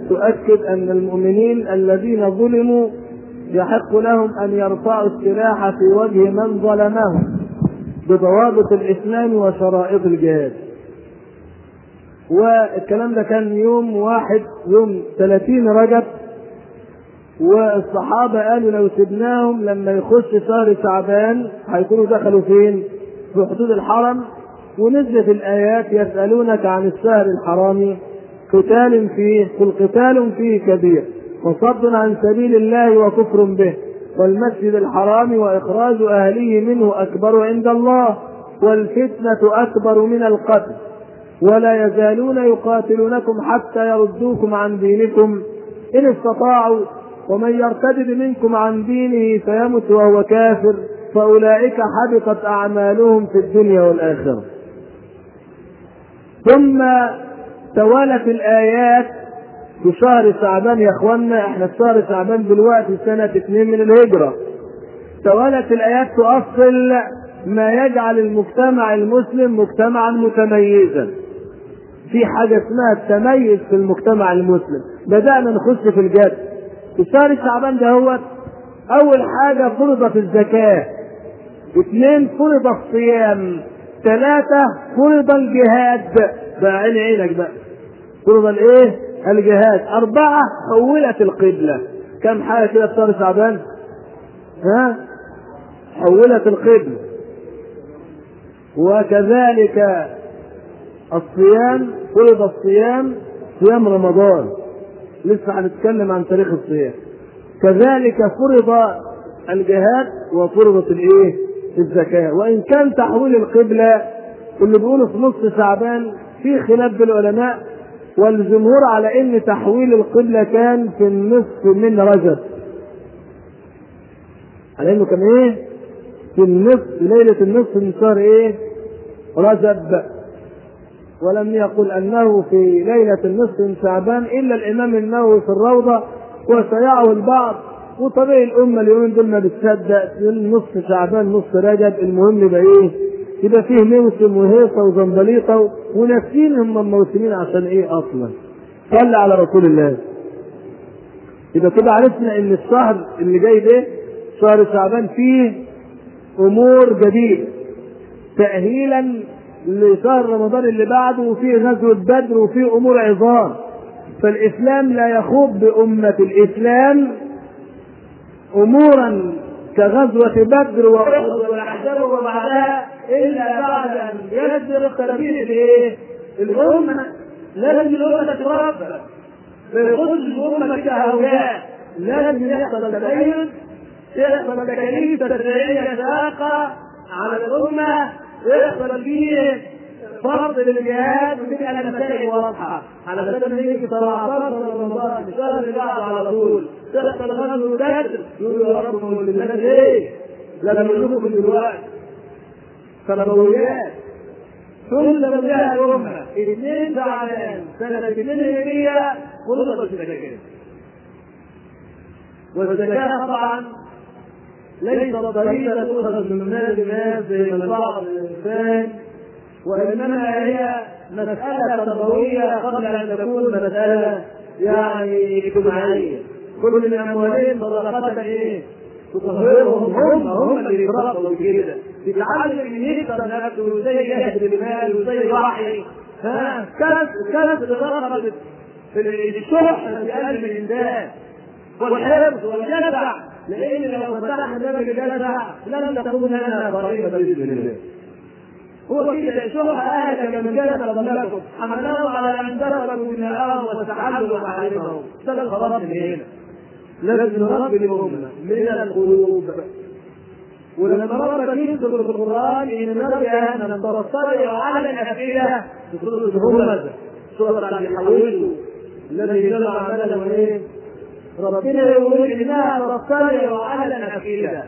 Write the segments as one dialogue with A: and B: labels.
A: تؤكد أن المؤمنين الذين ظلموا يحق لهم أن يرفعوا السلاح في وجه من ظلمهم بضوابط الإسلام وشرائط الجهاد والكلام ده كان يوم واحد يوم 30 رجب والصحابة قالوا لو سبناهم لما يخش شهر شعبان هيكونوا دخلوا فين؟ في حدود الحرم ونزلت الآيات يسألونك عن الشهر الحرام قتال فيه قل قتال فيه كبير وصد عن سبيل الله وكفر به والمسجد الحرام وإخراج أهله منه أكبر عند الله والفتنة أكبر من القتل ولا يزالون يقاتلونكم حتى يردوكم عن دينكم إن استطاعوا ومن يرتد منكم عن دينه فيمت وهو كافر فأولئك حبطت أعمالهم في الدنيا والآخرة ثم توالت الآيات في شهر شعبان يا اخوانا احنا في شهر شعبان دلوقتي سنة اثنين من الهجرة توالت الآيات تؤصل ما يجعل المجتمع المسلم مجتمعا متميزا في حاجة اسمها التميز في المجتمع المسلم بدأنا نخش في الجد في شهر شعبان ده هو أول حاجة فرضت الزكاة اثنين فرض الصيام ثلاثة فرض الجهاد بقى عين عينك بقى فرض الايه؟ الجهاد أربعة حولت القبلة كم حاجة كده في شهر شعبان؟ ها؟ حولت القبلة وكذلك الصيام فرض الصيام صيام رمضان لسه هنتكلم عن تاريخ الصيام كذلك فرض الجهاد وفرضت الايه الزكاة وإن كان تحويل القبلة اللي بيقولوا في نص شعبان في خلاف بالعلماء والجمهور على ان تحويل القبلة كان في النصف من رجب على انه كان ايه في النصف ليلة النصف من شهر ايه رجب ولم يقل انه في ليلة النصف من شعبان الا الامام النووي في الروضة وسيعه البعض وطبيعي الامة اليومين دول ما بتصدق نصف شعبان نصف رجب المهم يبقى ايه يبقى فيه موسم وهيصة وزنبليطة وناسين هم الموسمين عشان ايه اصلا صلى على رسول الله يبقى كده عرفنا ان الشهر اللي جاي ده شهر شعبان فيه امور جديدة تأهيلا لشهر رمضان اللي بعده وفيه غزوة بدر وفيه امور عظام فالاسلام لا يخوض بأمة الاسلام امورا كغزوة بدر وأحد والأحزاب وبعدها إلا بعد أن يصدر التربية الإيه؟ الأمة لازم الأمة تتربى ما يخصش الأمة كهؤلاء لازم يحصل تميز يحصل تكاليف تشريعية شاقة على الأمة يحصل فيه فرض للجهاد وتبقى المسائل واضحة على اساس ان يجي 17 رمضان الشهر اللي بعده على طول تحصل غزو بدر يقول يا رب من الناس ايه؟ لما نقول لكم دلوقتي سنويات ثم بها الأمة اثنين شعبان سنة اثنين هجرية فرضت الزكاة والزكاة طبعا ليست طريقة تؤخذ من مال الناس زي ما بعض الإنسان وإنما هي مسألة تربوية قبل أن تكون مسألة يعني اجتماعية كل من أموالهم صدقة إيه؟ تطهرهم هم هم اللي يتربوا كده يتعلم ان يقدر نفسه وازاي يهدر المال وازاي يضحي ها كانت كانت الرغبه في الشح في قلب الانسان والحرص والجدع لان لو فتحنا باب الجدع لن تكون لنا ضريبه باذن الله هو كده شح اهلك من جلب ضمنكم حملناه على ان ضربوا بالنهار وتحلوا محارمهم ده الغرض من هنا لازم نربي الامه من القلوب ولما ربك يذكر في القران ان نرجع ان نتطلع على الافئده في سوره الهمزه سوره اللي حولته الذي جمع ماله وايه؟ ربنا يقول انها تطلع على الافئده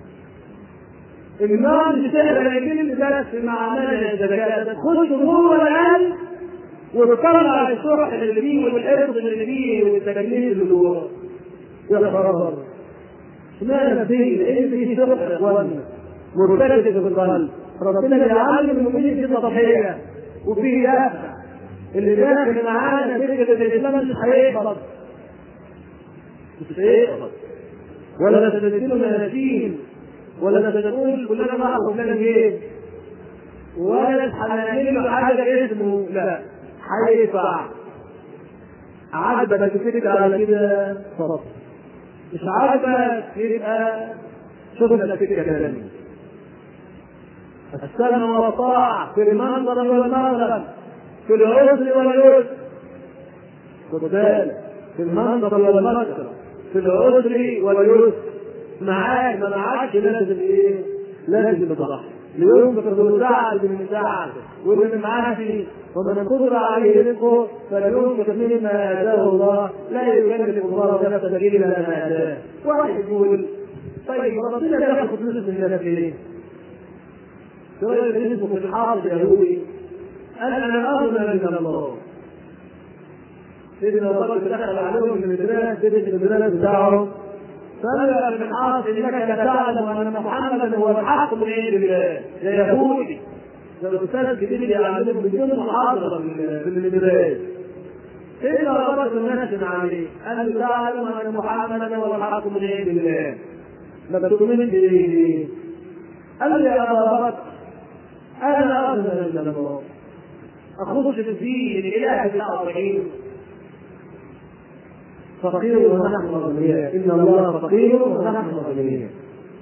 A: النار بتهدى لكن جلس مع مال الزكاه تخش جوه القلب وتطلع الشرح اللي فيه والارض اللي فيه والتكاليف اللي جوه يا خبر اشمعنى في لان في شرح يا اخوانا مرتكز في القلب ربنا بيعلم المؤمنين في تضحيه وفيه دافع اللي داخل معانا فكره الاسلام مش هيقبض مش هيقبض ولا تستدينوا مناشين ولا تقول كلنا معه فلان ايه ولا هنعمل له حاجه اسمه لا هيدفع عاجبك فكرة على كده صبر مش عاجبك يبقى شوف لك فكرة ثانية السمع والطاعة في المنظر والمغرب في العسر واليسر خد بالك في المنظر والمغرب في العسر واليسر معاك ما معاكش لازم ايه؟ لازم تضحي لينفق ذو سعة من سعته واللي معاه ومن قدر عليه رزقه فلينفق مما اتاه الله لا يكلف الله نفسا الا ما اتاه واحد يقول طيب ربنا ياخذ فلوس من الناس ليه؟ شوية رزقه في الحرب يهودي انا اغنى من الله سيدنا ابو بكر دخل عليهم من المدرسه سيدنا المدرسه بتاعهم فلا من حاصل انك تعلم ان محمدا هو الحق من عند الله يا يهودي ده الاستاذ كبير يعلمهم بدون محاضره في المدارس سيدنا ابو بكر الناس عليه ان تعلم ان محمدا هو الحق من عند الله ما تؤمن به قال لي يا ابا بكر انا اغنى من الله اخش في الدين الاله الاربعين فقير ونحن اغنياء ان الله فقير ونحن اغنياء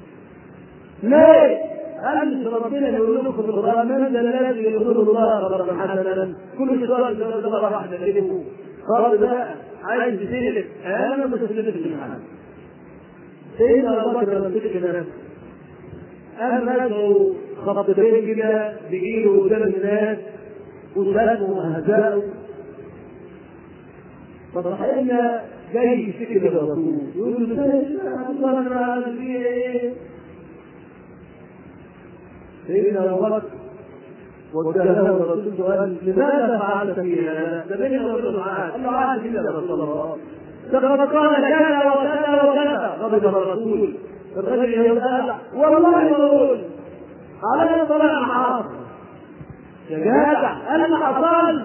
A: ليه؟ قال ربنا يقول لكم في القران من ذا الذي يقول الله قرضا حسنا كل سؤال سؤال واحده كده قال ده عايز تسلف انا ما تسلفش من حد سيدنا ابو بكر لما تيجي كده اما له خطتين كده بيجيله قدام الناس وسلموا وهزأوا فصحينا جاي يشتكي للرسول يقول له الله انا في ايه سيدنا ابو بكر وجه له الرسول سؤال لماذا فعلت في هذا؟ ده بين الرسول عاد قال له عاد يا رسول الله لقد قال كذا وكذا وكذا غضب الرسول الرجل يقول والله يقول على طلع حاصل يا جدع انا حصل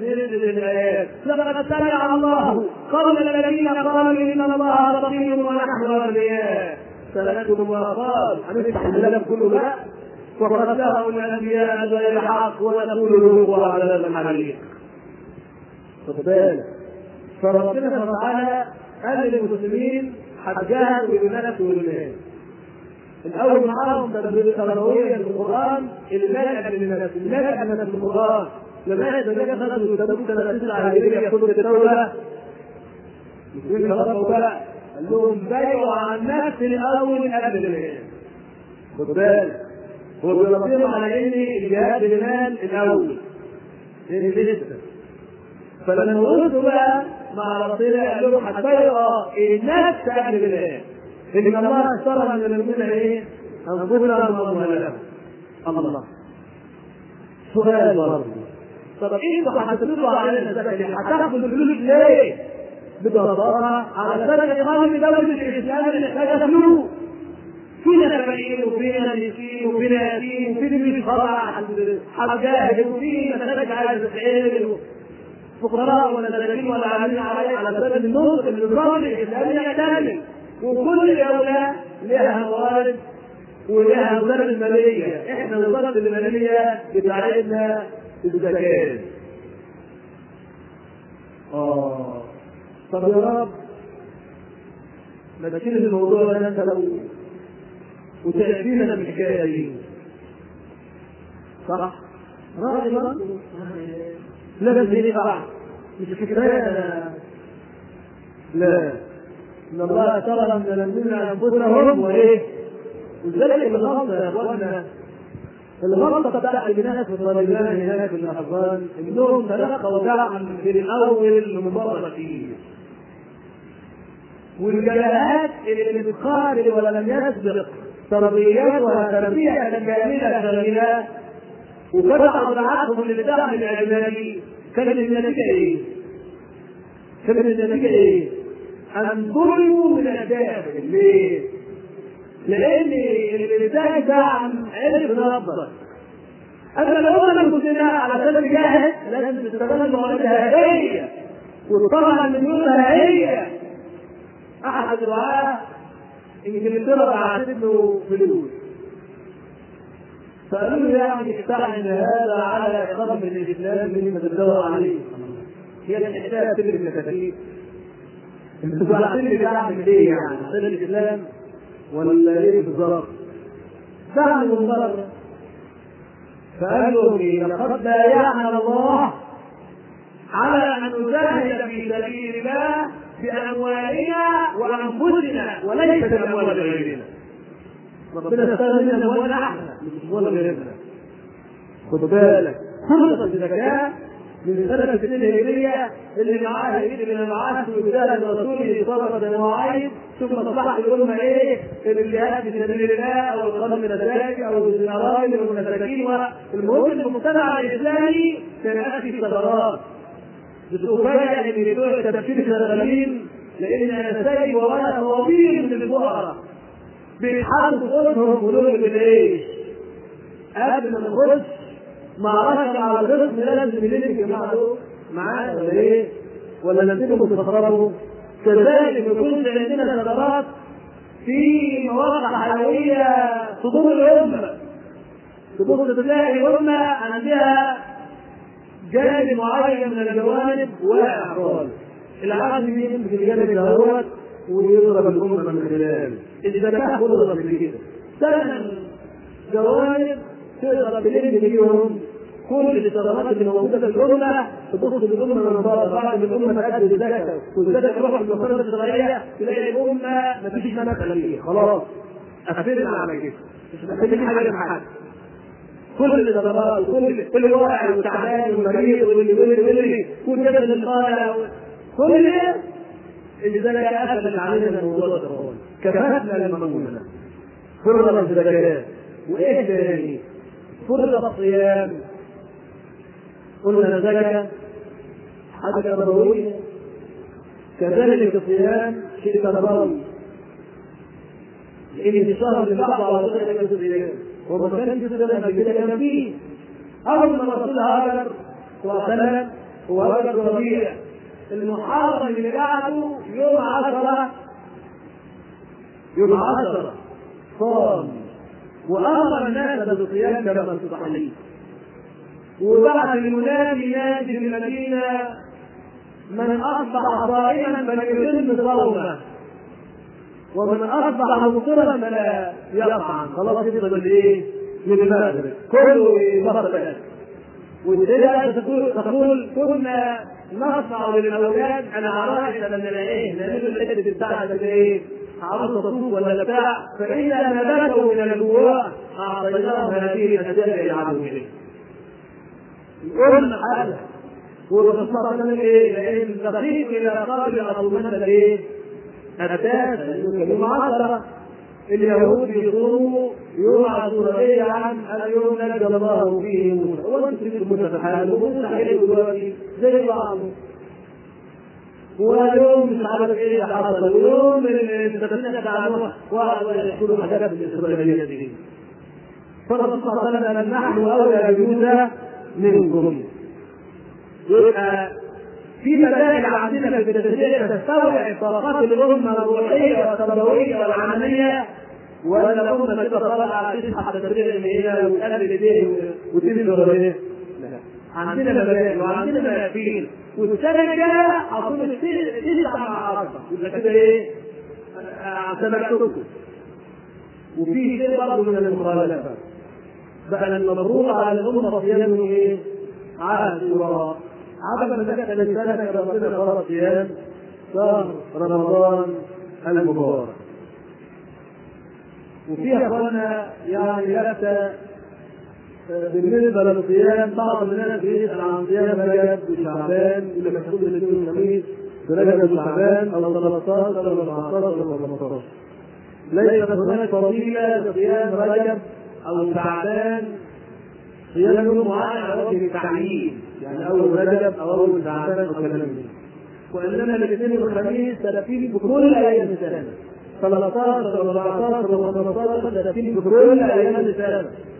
A: لقد سمع الله قول الذين قالوا ان الله رقيب ونحن اولياء سنكتب ما قال هنفتح الكلام كله بقى وقتله الانبياء بغير حق ونقول له على الحريق خد بالك فربنا سبحانه وتعالى قال للمسلمين حجاج بنفسه والناس الاول معاهم تربويه في القران الملأ للناس الملأ من القران لما ذلك خرجوا تبوك سنة تسعة هجرية يقول الدولة يقول ربه بقى قال لهم بيعوا عن نفس الأول قبل الإيمان خد بالك هو بيربيهم على إن الجهاد بالمال الأول لأن لسه فلما وصلوا بقى مع ربنا قال لهم هتبيعوا النفس قبل الإيمان إن الله اشترى من المؤمنين إيه؟ أنفسنا وأموالهم الله سؤال برضه طب انتوا هتفرضوا علينا الزكاه هتاخدوا الفلوس ليه؟ ببساطه علشان اقامه دوله الاسلام اللي محتاجه فلوس فينا فقير وفينا مسكين وفينا يتيم وفينا اللي خضع حجاج وفينا مساجد عايز تتعمل فقراء ولا مساكين ولا عاملين عليه على سبيل النصر النظام الاسلامي يعتمد وكل دوله لها موارد ولها وزاره الماليه احنا وزاره الماليه بتاعتنا الزكاة آه طب يا رب ما تشيل الموضوع ده انت لو وتأتينا بالحكاية دي صح؟ راضي برضه لا بس ليه بقى؟ مش كفاية لا إن الله ترى من المؤمنين أنفسهم وإيه؟ وذلك الغلطة يا إخوانا الغلطة بتاعت الناس في الطالبان هناك في الأفغان إنهم تلقوا دعما في الأول من بره فيه والجماعات اللي بتقاتل ولم يسبق تربيتها تربية كاملة شاملة وفتحوا دعاتهم للدعم الأجنبي كانت النتيجة إيه؟ كانت النتيجة إيه؟ أن ظلموا من الداخل ليه؟ لان اللي دعم عرف ينظر اما لو انا المسلمين على سبيل الجاهل لازم تستغل مواردها هي وتطلع من يومها هي احد الرعاة انجلترا بعثت له فلوس فقالوا له يعني استعن هذا على اقامه الاسلام مما تدور عليه هي الحكايه تدرك المكاتيب انتوا عارفين اللي بعمل ايه يعني عشان الاسلام ولا ايه بالظبط؟ دعم من بره فقال لهم ايه لقد بايعنا الله على ان نجاهد في سبيل الله باموالنا وانفسنا وليس باموال غيرنا ربنا استغنى من اموالنا احنا مش اموال غيرنا خد بالك فرضت الزكاه من سنة السنة الهجرية اللي معاها يجري من معاه ويجاهد رسوله صدقة وعيد ثم تصبح الأمة إيه؟ الجهاد في سبيل الله أو القدم من الزكاة أو الأراضي والمساكين المهم المجتمع الإسلامي كان يأتي ثغرات بتفاجأ ان بتوع التفكير شغالين لان انا سايب ورايا طوابير من الفقراء بيتحاربوا قلوبهم قلوب بالايه؟ قبل ما نخش معركة على الخصم لازم نلم الجماعة دول معانا ولا ايه؟ ولا نسيبهم تتفرجوا؟ كذلك يكون عندنا ثغرات في مواقع حيوية صدور الأمة تبص تلاقي الأمة عندها جانب معين من الجوانب واقع خالص العالم يمسك الجانب دوت ويضرب الأمة من خلاله الزكاة فرضت بكده ثمان جوانب تقدر تلم بيهم كل الثغرات اللي موجوده في الامه تبص للامه من بره بعد ما الامه تأدي الزكاه والزكاه تروح للمصادر الشرعيه تلاقي الامه ما فيش منافع فيها خلاص قفلنا على كده مش محتاجين حاجه من حد كل الثغرات كل كل واقع والتعبان والمريض واللي واللي واللي كل كده اللي قال كل ده اللي ده قفلت علينا الموضوع ده كفتنا المؤمنه فرض الزكاه وايه تاني؟ فرض الصيام قلنا الزكاة حاجة نبوية كذلك الصيام شيء نبوي لأن في شهر البعض على غير الصيام وما كان في السنة قبل كده كان فيه أول ما الرسول هاجر صلى الله عليه وسلم هو هاجر ربيع المحرم اللي بعده يوم عشرة يوم عشرة صام وأمر الناس بالصيام كما في الصحيح وبعد المنادي ينادي في المدينة من أصبح صائما فليتم صومه ومن أصبح مفطرا فلا يطعم خلاص يفضل الإيه؟ من المغرب كله يبطل والسيدة تقول تقول كنا نصنع للأولاد أنا عرفت أن الإيه؟ نعمل الحتة بتاعت الإيه؟ عروسة صوف ولا بتاع فإذا ما بكوا من الجوع أعطيناهم هذه الأشياء يلعبوا بها قلنا حاجه والرسول صلى الله عليه وسلم ايه؟ لان دقيق الى قابل اظلمنا الايه؟ اساسا يوم عشره اليهود يصوموا يوم عاشوراء عن اليوم نجى الله فيه موسى وانتم موسى في حاله وموسى حلو دلوقتي زي بعضه ويوم مش عارف ايه حصل ويوم السفينه بتاع نوح وقعدوا يحكوا حاجات الاسرائيليه دي فالرسول صلى الله عليه وسلم قال نحن اولى بموسى منكم يبقى في مداخل عندنا في التشريع تستوعب طاقات الامه الروحيه والتربويه والعمليه ولا الامه كده طالعه تصحى تشريع من هنا وتقلب ايديه وتنزل ولا ايه؟ عندنا مبادئ وعندنا ميادين والسنه الجايه اظن تسعه مع عشره يبقى كده ايه؟ سبقتكم وفي شيء برضه من المخالفات بقى المفروض على الأمة صيام إيه؟ عاشوراء عدم ذلك الإنسان ربنا فرض صيام شهر رمضان المبارك وفي اخوانا يعني لفته بالنسبه للصيام بعض الناس بيسال عن صيام رجب وشعبان اللي مكتوب الاثنين والخميس في رجب وشعبان او 13 او 14 او 15 ليست هناك فضيله لصيام رجب او شعبان صيام يوم معين على وجه التعيين يعني اول رجب او اول شعبان او كلام من وانما الاثنين والخميس ثلاثين بكل ايام السنه 13 و 14 و 15 ثلاثين بكل ايام السنه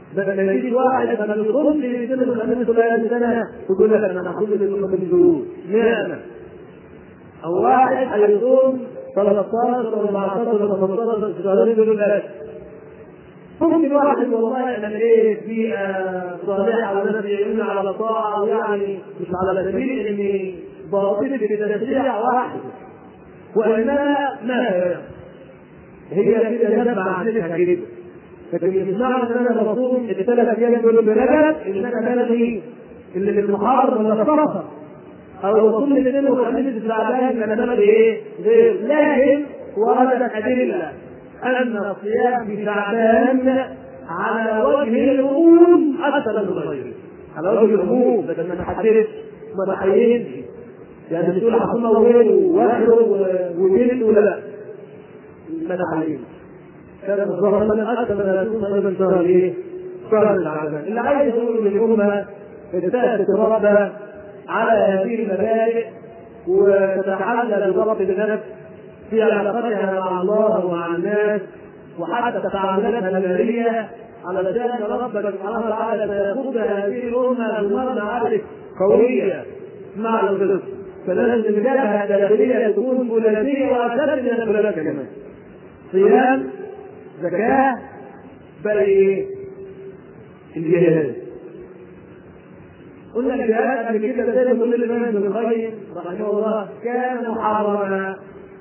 A: بدل ما يجي واحد ما يصومش يصوم الخميس ولا سنه ويقول لك انا هاخد لي الخميس دول نعم او واحد هيصوم 13 و 14 و 15 شهرين دول الاكل ممكن واحد والله انا ايه في صالحه وناس يعينون على طاعه ويعني مش على سبيل اني باطل في تشريع واحد وانما ما هي كده جمع عنها كده لكن مش معنى ان انا بصوم الثلاث ايام دول برجب ان انا بلغي اللي في المحرم ولا الصرفه او بصوم الاثنين والخميس في شعبان انا بلغي ايه؟ غير لكن وردت ادله ان الصيام في شعبان على وجه العموم اكثر من غيره على وجه العموم لكن ما حددتش ما بحينش يعني مش تقول هكون اول وواحد وجلد ولا لا ما تحينش كان الظهر من اكثر من يكون ايضا شهر ايه؟ شهر العمل اللي عايز يقول للامه ابتدات تتربى على هذه المبادئ وتتحلى بضبط النفس في علاقتها مع الله ومع الناس وحتى تعاملاتها الماليه علشان ربك سبحانه وتعالى سيخض هذه الامه بمرة عارف قويه مع الرزق فلازم الجبهه الداخليه تكون ثلاثيه واشد من الثلاثه كمان صيام زكاه بل ايه؟ الجهاد قلنا الجهاد قبل كده زي ما قلنا الامام ابن القيم رحمه الله كان محرما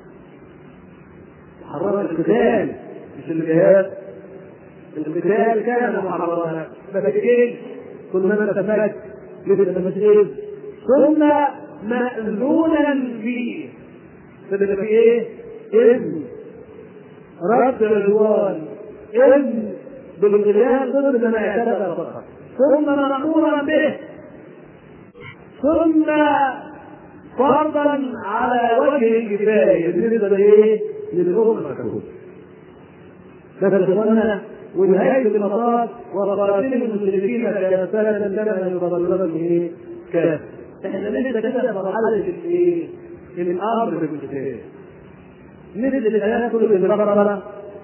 A: محرما القتال مش الجهاد القتال كان محرما ما فاكرين كل ما انت فاكر لسه ما فاكرين ثم مأذونا فيه تبقى في ايه؟ اذن رد الرضوان اذن بالغليان ضد ما اعتدى فقط ثم مأمورا به ثم فرضا على وجه الكفايه بالنسبه لايه؟ للامه ككل. بس اخوانا ونهايه المطاف وقاتل المشركين كافة كما يقاتلون به كافة. احنا لسه كده في مرحله الايه؟ الامر بالقتال. نزل الايات كل البقره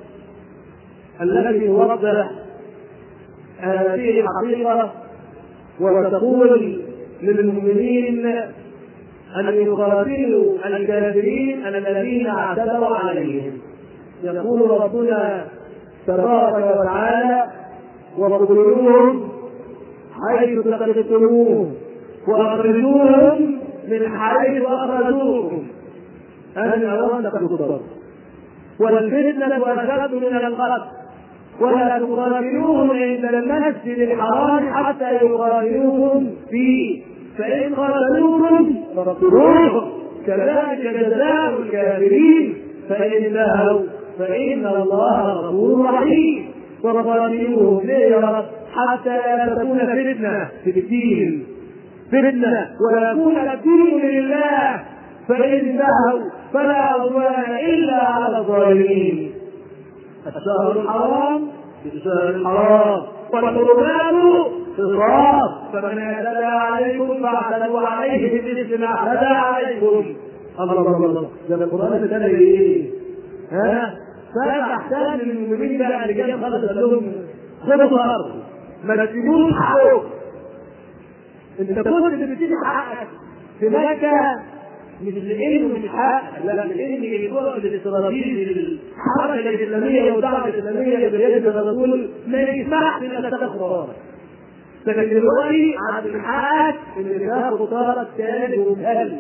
A: التي توضح هذه الحقيقه وتقول للمؤمنين أن يقاتلوا الكافرين الذين اعتدوا عليهم يقول ربنا تبارك وتعالى واقتلوهم حيث تقتلوهم واخرجوهم من حيث اخرجوكم أن أولا تقتلوا والفتنة أشد من القتل ولا تقاتلوهم عند المسجد الحرام حتى يقاتلوكم فيه فإن قاتلوكم فاقتلوهم كذلك جزاء الكافرين فإن انتهوا فإن الله غفور رحيم وقاتلوهم ليه يا رب حتى لا تكون فتنة في الدين فتنة ويكون الدين لله فإن انتهوا فلا عدوان إلا على الظالمين الشهر الحرام في الشهر الحرام والحرمات قصاص فمن اعتدى عليكم فاعتدوا عليه بمثل ما اعتدى عليكم الله الله الله ده القران ده ايه؟ ها؟ فتحتاج للمؤمنين بقى اللي جاي خلص قال لهم خدوا الارض ما تسيبوش حقكم انت كنت بتسيب حقك في مكه مش لانه مش حق لا لان الجهد الاستراتيجي للحركه الاسلاميه والدعوه الاسلاميه برئاسه الرسول ما يسمحش انك تاخد قرارك لكن دلوقتي عند حقك ان تاخد قرارك كامل ومهل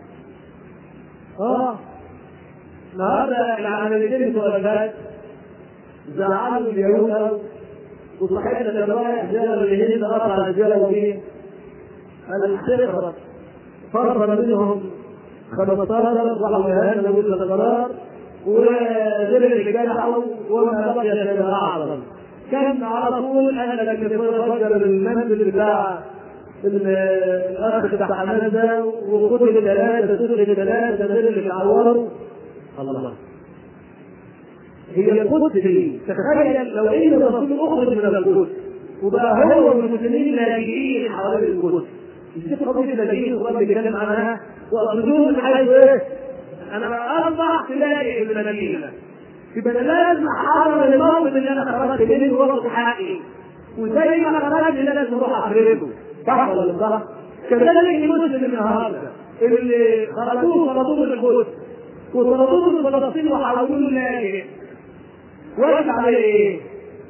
A: اه النهارده العمليتين بتوع الغاز زعلوا اليهود وصحيحنا الروايه جابوا الهند قطع الجبل ومين؟ الصفر فرض منهم 15 وحول هذا ولا القرار وغير الرجال وما بقي شيء اعظم كان على طول انا لما تفجر المنزل بتاع الاخ بتاع حماده وقتل ثلاثه قتل ثلاثه غير اللي بيعوروا الله هي القدس دي تخيل لو ان الرسول اخرج من القدس وبقى هو والمسلمين لاجئين حوالين القدس الشيخ قضيه اللاجئين القران بيتكلم عنها واخرجوهم من حيث ايه؟ انا اصبح تلاقي في المدينه يبقى لازم احرر الموقف اللي انا خرجت منه واخد حقي وزي ما خرج الناس تروح اخرته صح ولا مش صح؟ كذلك المسلم النهارده اللي خرجوه خرجوه من القدس وطردوه من فلسطين وحولوه لاجئ واقف على ايه؟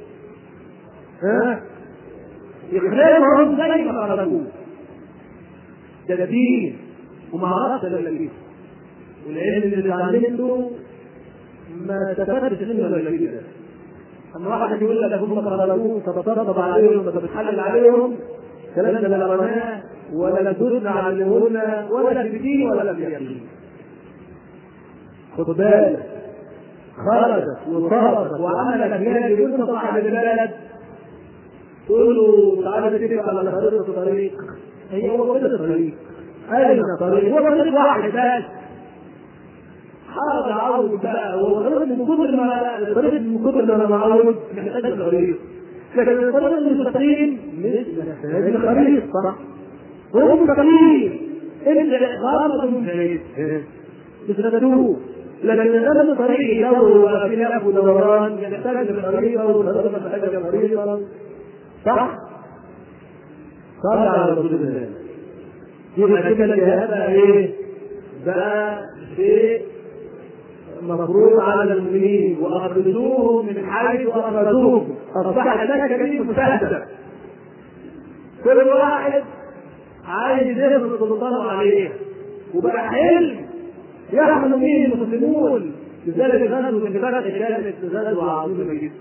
A: ها؟ يخرجهم زي ما خرجوه ده دين ومهارات ولا فيه والعلم اللي اتعلمته ما استفدتش منه ولا كده اما واحد يقول لك هم خرجوه فتطبطب عليهم فتتحلل عليهم كلام ده لا قناه ولا لدود نعلمهن ولا في دين ولا في يقين خد بالك خرجت وصارت وعملت بلاد وانت صاحب البلد تقول له تعالى نتفق على خريطه طريق هي هو كده الطريق اين الطريق؟ هو طريق واحد بس حاضر عود بقى هو الطريق من كتر ما الطريق من كتر ما انا معود محتاج الطريق لكن الطريق المستقيم مش محتاج الخريطه صح هو مستقيم انت غلط بعيد مش غدروه لكن الغدر طريق يدور وفي لف ودوران يحتاج لخريطه والخريطه محتاجه لخريطه صح؟ صلى على رسول الله يبقى كده الجهاد بقى ايه؟ بقى شيء مفروض على المؤمنين واخرجوهم من حيث اخرجوهم اصبح هناك كريم مستهدف كل واحد عايز يفرض سلطانه عليه وبقى حلم يحمل به المسلمون لذلك غزوا من فتح كانت غزوه عظيمه جدا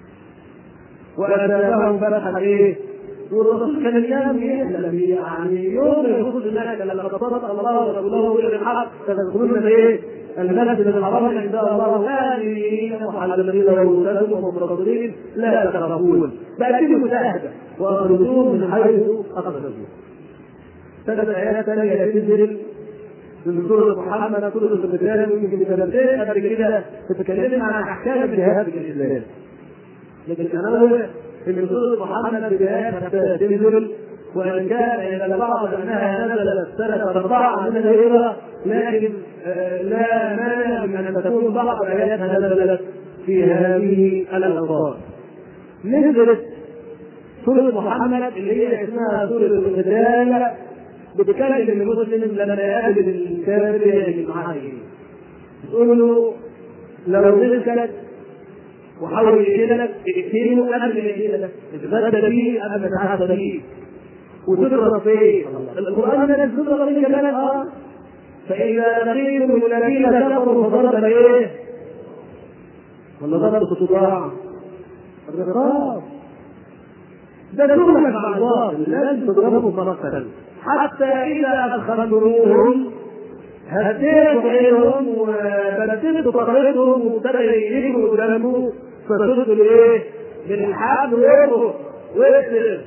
A: وأتاهم فتحا إيه؟ والرسول كان اليوم يحلم يعني يوم الرسول هناك لما صدق الله ورسوله الى الحق تدخلون ايه؟ المسجد الحرام عند الله آمنين محللين ورسلهم ومرسلين لا تخافون بل في مشاهدة وأخرجوهم من حيث أخرجوهم ثلاث آيات ثانية تنزل من سورة محمد سورة القتال يمكن سنتين قبل كده تتكلم عن أحكام جهاد الإسلام لكن انا ان سوره محمد بدايات حتى تنزل وان كان الى البعض انها نزلت سنه اربعه من الهجره لكن لا مانع من ان تكون بعض اياتها نزلت في هذه الاوقات. نزلت سوره محمد اللي هي اسمها سوره القتال بتكلم المسلم لما يقابل الكافر يجب معاه تقول له لو نزلت وحاول يقتلك اقتله قبل ما يقتلك اتغدى بيه قبل ما تعهد بيه وتضرب فيه القران ده تضرب فيه كمان اه فاذا لقيتم الذين كفروا فضرب ايه؟ ولا ضرب الصداع الرقاب ده شغلك مع الباطل لازم تضربه مرة حتى إذا أدخلتموهم هديت عينهم وبدلت طريقهم وابتدى يجروا قدامه فصرت الايه؟ بالحبل ويرقص ويقتل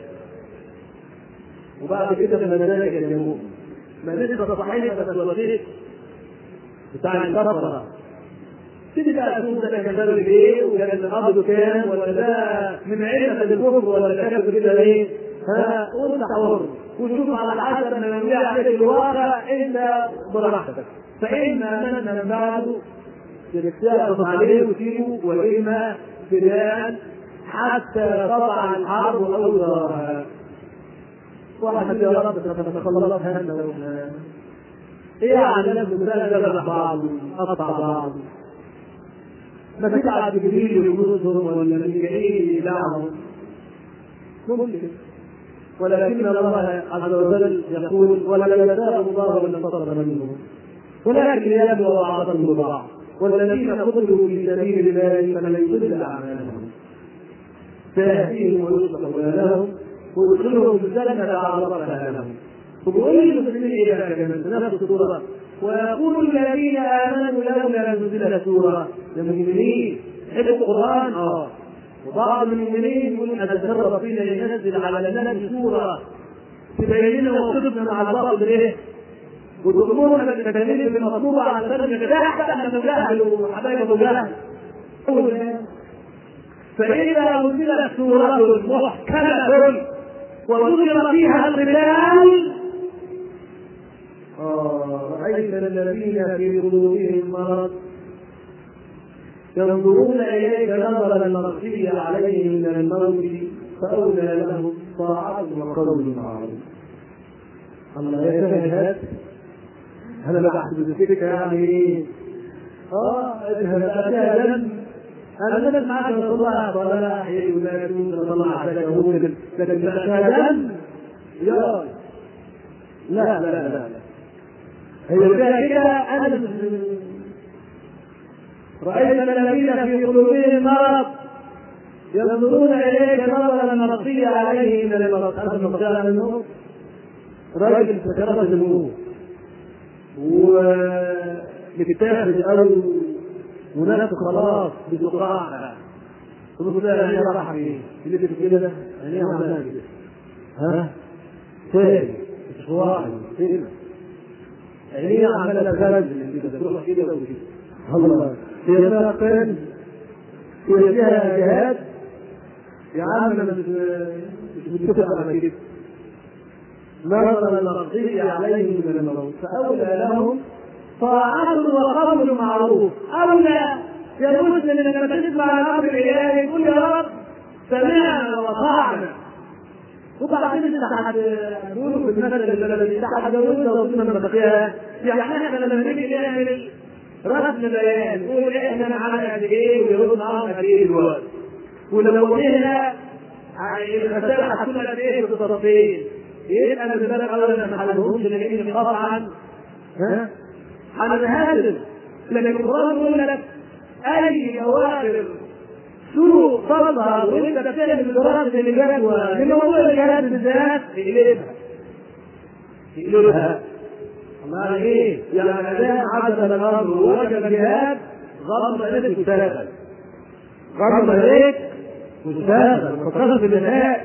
A: وبعد كده بمزاج الجنوب ما لسه صحيح بس الوسيط بتاع الكفره تيجي بقى تشوف ده كان ده ايه وكان قبضه كام ولا ده من علة الكفر ولا كفر كده ايه ها وانت حر وشوف على حسب ما يملي عليك الواقع انت براحتك فاما من بعده تستعرض عليه وتسيبه واما فداء حتى تقع الحرب او دارها واحد يا رب تتخلص هنا ايه يعني ناس بتسال بعض قطع بعض ما تبعت جبريل يجوزهم ولا ميكائيل يدعهم ممكن ولكن الله عز وجل يقول ولا يزال الله من انتصر منهم ولكن يبلغ بعضهم ببعض والذين قتلوا في سبيل الله فلن يضل اعمالهم سيهديهم ويصلح بالهم ويدخلهم الجنه عرفها لهم وبيقول المسلمين ايه بقى كمان نفس الصوره ويقول الذين امنوا لولا نزل سوره للمؤمنين حفظ القران اه وبعض المؤمنين يقول اتسرب فينا ينزل على النبي سوره تبين لنا وصفتنا مع الباطل ايه؟ وتأمرنا بالتكاليف المطلوبة على سبيل تحت أن أبو جهل وحبايب أبو جهل فإذا أنزلت سورة محكمة وذكر فيها القتال رأيت الذين في قلوبهم مرض ينظرون إليك نظر المغشي عليه من الموت فأولى لهم طاعة وقول معروف الله يا هذا انا بحث بالفكره يعني اه اذهب اتاها انا بدل معك رسول الله صلاه يا ولاد طلع لكن لكن دم يا لا لا لا لا هي فيها كده انا رايت الذين في قلوبهم مرض ينظرون اليك نظرا مرضيا عليه من المرض هذا المرض منه راجل سكرات الموت وبتتاخد او منافق خلاص بتقع تقول لا يعني راح فيه اللي كده يعني عملها كده ها تاني مش واحد كده يعني عملها خارج كده تروح كده وكده الله هي فين هي فيها جهاد يا عم انا مش مش متفق على كده نظر المرضي عليهم من الموت فأولى لهم طاعة وقول معروف أولى يا مسلم لما تسمع الأمر الإلهي تقول يا رب سمعنا وأطعنا وبعدين انت هتقول في المثل الذي تحت جوزنا وصلنا فيها يعني احنا لما نيجي نعمل رسم بيان نقول احنا معانا قد ايه ويرد معانا قد ايه دلوقتي ولو وجهنا المسألة هتكون قد ايه في الطرفين يبقى من باب اولا ما حللهمش لان قطعا ها هنهاجم لكن القران يقول لك اي جوابر سوء تظهر وانت بتعمل الدراسه اللي جدوى من موضوع الجهاد بالذات اقلبها اقلبها الله ايه؟ يعني ادام عدم الامر ووجب الجهاد غضب عليك مستقبل غضب عليك مستقبل فقصد في النهايه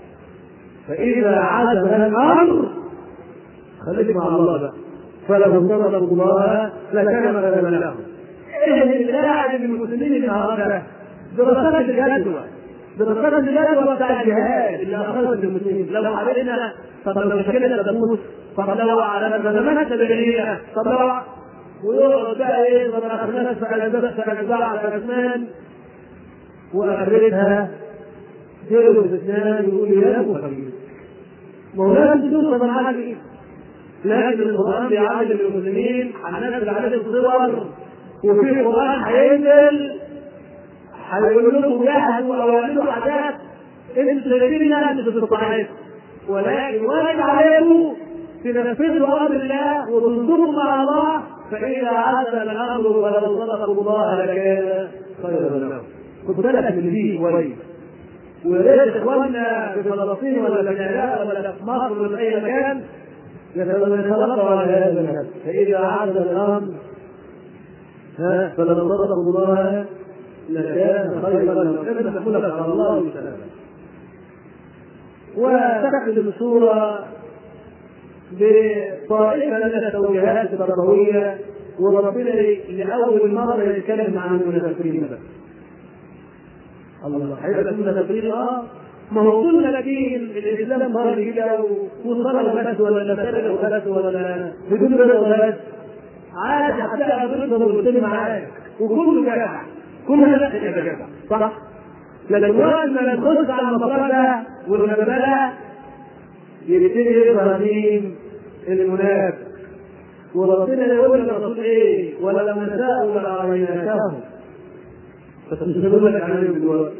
A: فإذا عزم الأمر خليك مع الله بقى فلو صدقوا الله لكان خيرا لهم. ايه اللي قاعد المسلمين النهارده دراسات الجدوى دراسات الجدوى بتاع الجهاد اللي اخذت المسلمين لو عرفنا طب لو شكلنا دبوس طب لو عرفنا زمانات تبعية طب لو ويقعد بقى ايه طب اخذنا فعل فعل فعل فعل وأخرتها جيروا الاثنان يقول يا ابو خليل مولانا بدون طبعا لكن القران بيعلم المسلمين هننزل عليهم صور وفي القران هينزل هيقول لكم جاهزوا او اعملوا حاجات انتوا شايفين انها مش بتستطيعوا ولكن واجب عليكم تنفذوا امر الله وتصدقوا مع الله فاذا عزم الامر ولو صدقوا الله لكان خيرا لهم خد بالك من دي كويس ويا ريت اخواننا في فلسطين ولا في العراق ولا في مصر ولا في اي مكان يتلقوا على هذا الهدف فاذا عاد الامر فلو صدقوا الله لكان خيرا لهم اذا تقول لك على الله وسلام وتختم الصوره بطائفه من التوجيهات التربويه وربنا لاول مره يتكلم عن المنافقين بس الله هيبقى كنا تفريق اه ما هو قلنا لكن الاسلام صار كده وصار بس ولا سرق بس ولا بدون رضا بس عادي حتى تفضل وتسلم معاك وكله جدع كله لا جدع صح لكن وقت ما نخش على المصلى والغربله يبتدي ابراهيم المنافق وربنا يقول للرسول ايه ولو نشاء لاريناكهم بس مش هقول لك عليهم دلوقتي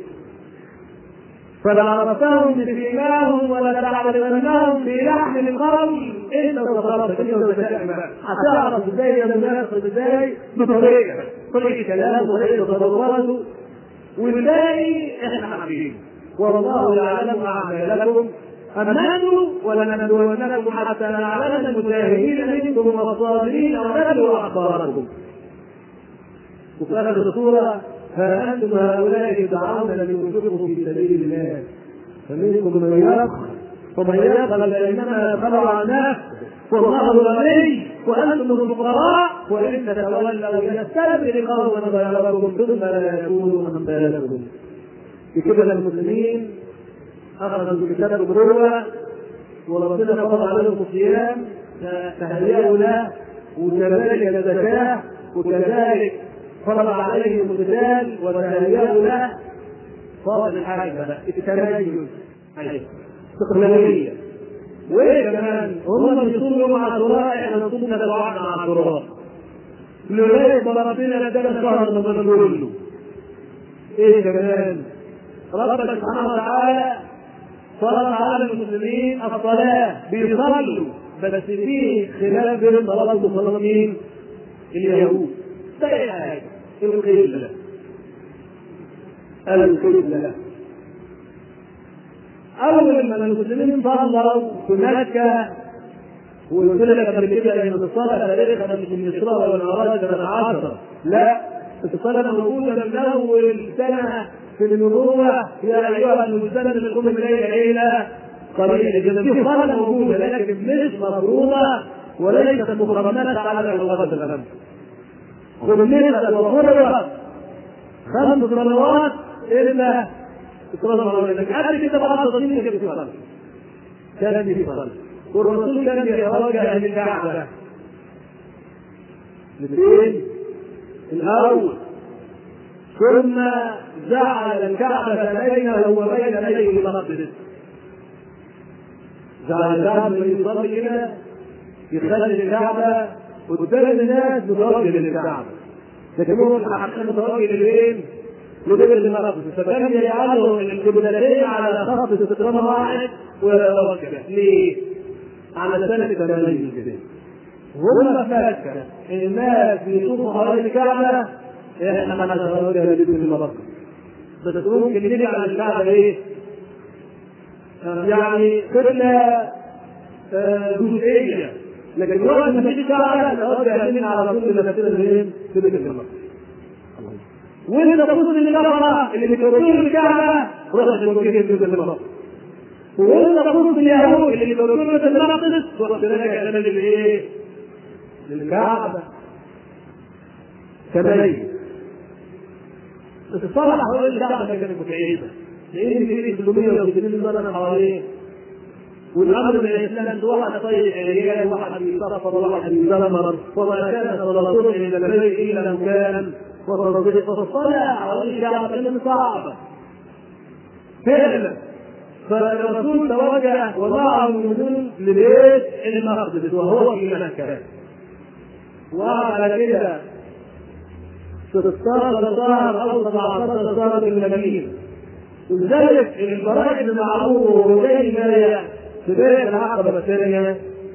A: فلعرفتهم بسيماهم ولتعرفنهم في لحن القول انت وصرفت انت وتتعلم هتعرف ازاي يناسب ازاي بطريقه طريقه كلامه وطريقه تصوراته والباقي احنا عارفين والله يعلم اعمالكم أمنوا ولنبلونكم حتى نعلم المجاهدين منكم والصابرين ونبلو أخباركم. وفي آخر السورة ها أنتم هؤلاء تدعون لتنفقوا في سبيل الله فمنكم من يبخل ومن يبخل فإنما يبخل عن نفسه والله الغني وأنتم الفقراء وإن تتولوا يستبدل قوما غيركم ثم لا يكونوا أمثالكم. بكده المسلمين أخذوا الكتاب بقوة وربنا فرض عليهم الصيام فهيئوا له وكذلك الزكاة وكذلك فرض عليهم القتال وتهيئوا له فاضل حاجه بقى التميز ايوه استقلاليه وايه كمان هم بيصوموا يوم عاشوراء احنا نصوم نتوعد مع عاشوراء لغايه ما ربنا ادانا شهر رمضان كله ايه كمان ربنا سبحانه وتعالى فرض على المسلمين الصلاه بيصلوا بس في خلاف بين صلاه وصلاه مين؟ اليهود ده ايه حاجه القبله القبله اول ما المسلمين صلوا في مكه وقلت لك قبل كده ان الصلاه تاريخها مش من الاسراء والمعراج سنه 10 لا الصلاه موجوده من اول سنه في النبوه يا ايها المزمل قم الليل الى قليل اذا في صلاه موجوده لكن مش مفروضه وليست مقدمه على الغرض الغرب خدمت وفرضت خمس صلوات الا صلاه لك قبل كده بعض الصلاه كان في صلاه كان في صلاه والرسول كان يتوجه للكعبه الاثنين الاول ثم جعل الكعبة بينه وبين بيت المقدس جعل الكعبة يصلي كده يخلي الكعبة قدام الناس متوجه للكعبة لكن هو الحقيقة متوجه لفين؟ لبيت المقدس فكان يجعله القبلتين على خط استقامة واحد ويتوجه ليه؟ على سنة تمانين كده هم فكر الناس بيشوفوا حوالين الكعبة احنا ما نتوجه لبيت المقدس بس ممكن نجعل الكعبة ايه؟ يعني قبلة جزئية لكن وقت ما تيجي كعبة نتوجه من على طول المسيرة فين؟ في بيت المقدس وانت تقول للكفرة اللي بيتوجهوا للكعبة روح توجههم في بيت المقدس وانت تقول اليهود اللي بيتوجهوا لبيت المقدس روح تراجع كلام الايه؟ للكعبة كبيت الصلاة حوالين الكعبة كانت متعبة لأن في 360 سنة حواليه والأمر من الإسلام واحد طيب عيال واحد يصرف واحد يزمر وما كان صلاته إلى البيت إلا مكان فالصلاة حوالين الكعبة كانت صعبة فعلا فالرسول توجه وضعه النزول لبيت المقدس وهو في مكة وعلى كده 16 شهر او 17 شهر في المدينه ولذلك الفرائض المعروفه وزي ما في بيت العقبه الثانيه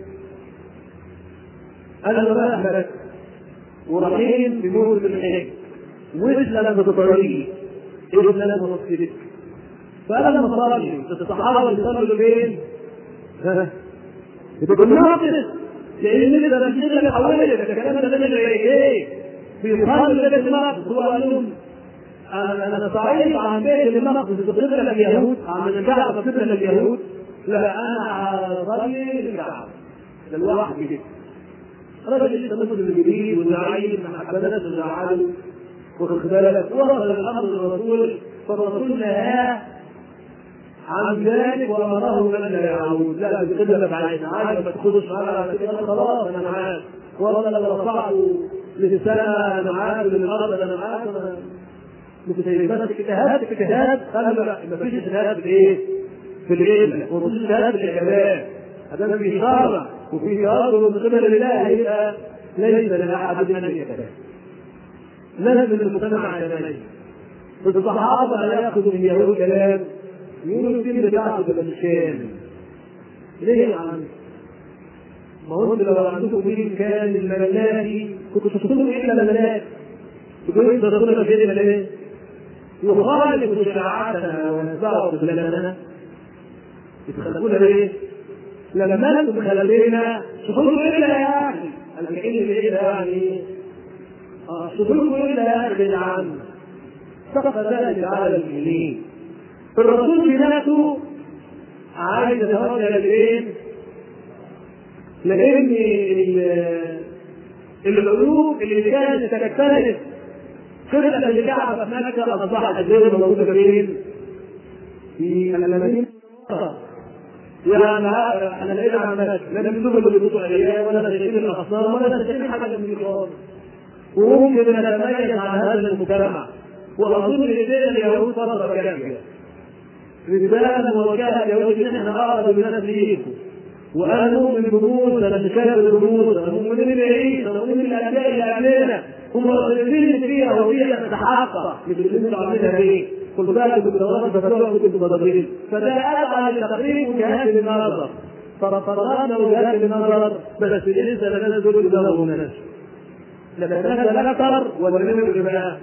A: انا بقى ورايحين في موسم الحج وإذن لم تطريق إذن لم تصيبك فأنا لما صلي الصحابة يصلوا فين؟ بتقول ناقص لأن إذا رجلنا حوالي الكلام ده من إيه؟ في صلوا بيت المقدس هو قال لهم انا انا صعيد عن بيت المقدس قبلة اليهود عن الكعبة قبلة اليهود لا انا اصلي للكعبة ده لوحدي كده رجل لسه مسلم الجديد والزعيم مع حبانات وزعله واخد بالك وصل الامر للرسول فالرسول نهاه عن ذلك وامره ان لا يعود لا بقبله بعيدنا عارف ما تاخدش معانا كده خلاص انا معاك ولا لو رفعت لسنه انا معاك للارض انا معاك بس اجتهاد اجتهاد قال لا ما فيش اجتهاد في ايه؟ في العلم ومفيش اجتهاد في الاعلام هذا في شرع وفي امر من قبل الله يبقى ليس لاحد ان يتكلم لازم المجتمع يتميز الصحابه لا ياخذوا من اليهود كلام يقولوا الدين بتاعته ده مش كامل ليه يا عم؟ ما هو لو عندكم دين كامل الملاكي كنتوا تشوفوا الا الملاك تقولوا انت رسولنا فين ليه؟ يخالف شريعتنا ونتبعه قبلتنا يتخلفون ليه؟ لما انتم خلفينا شوفوا الا يا اخي الكلمه الا يعني شوفوا الا يا اخي عن سقط ذلك على المؤمنين الرسول في نفسه عايز يتوجه لفين؟ لان العلوم اللي كانت تختلف قبل الكعبة في مكة أصبحت غير موجودة فين؟ في المدينة يعني احنا لقينا عن مكة لا بنشوف اللي بيبصوا عليها ولا شايفين الأصنام ولا شايفين حاجة من دي خالص وممكن نتميز عن هذا المجتمع واظن رجال اليهود فتره كافيه رجال وكان اليهود نحن اقرب الناس ليكم وانا مؤمن بموسى لما كان بموسى مؤمنين بعيسى مؤمنين بالانبياء اللي قبلنا هم راغبين فيها وهي تتحقق مش اللي انتوا عاملينها ايه؟ خد بالك بالتوراة فتوى كنتم مضادين فده ابعد تقريب وجهات النظر فرفضنا وجهات النظر بس لسه لا دول دماغهم ناس لما نزل الاثر ولا نزل بقى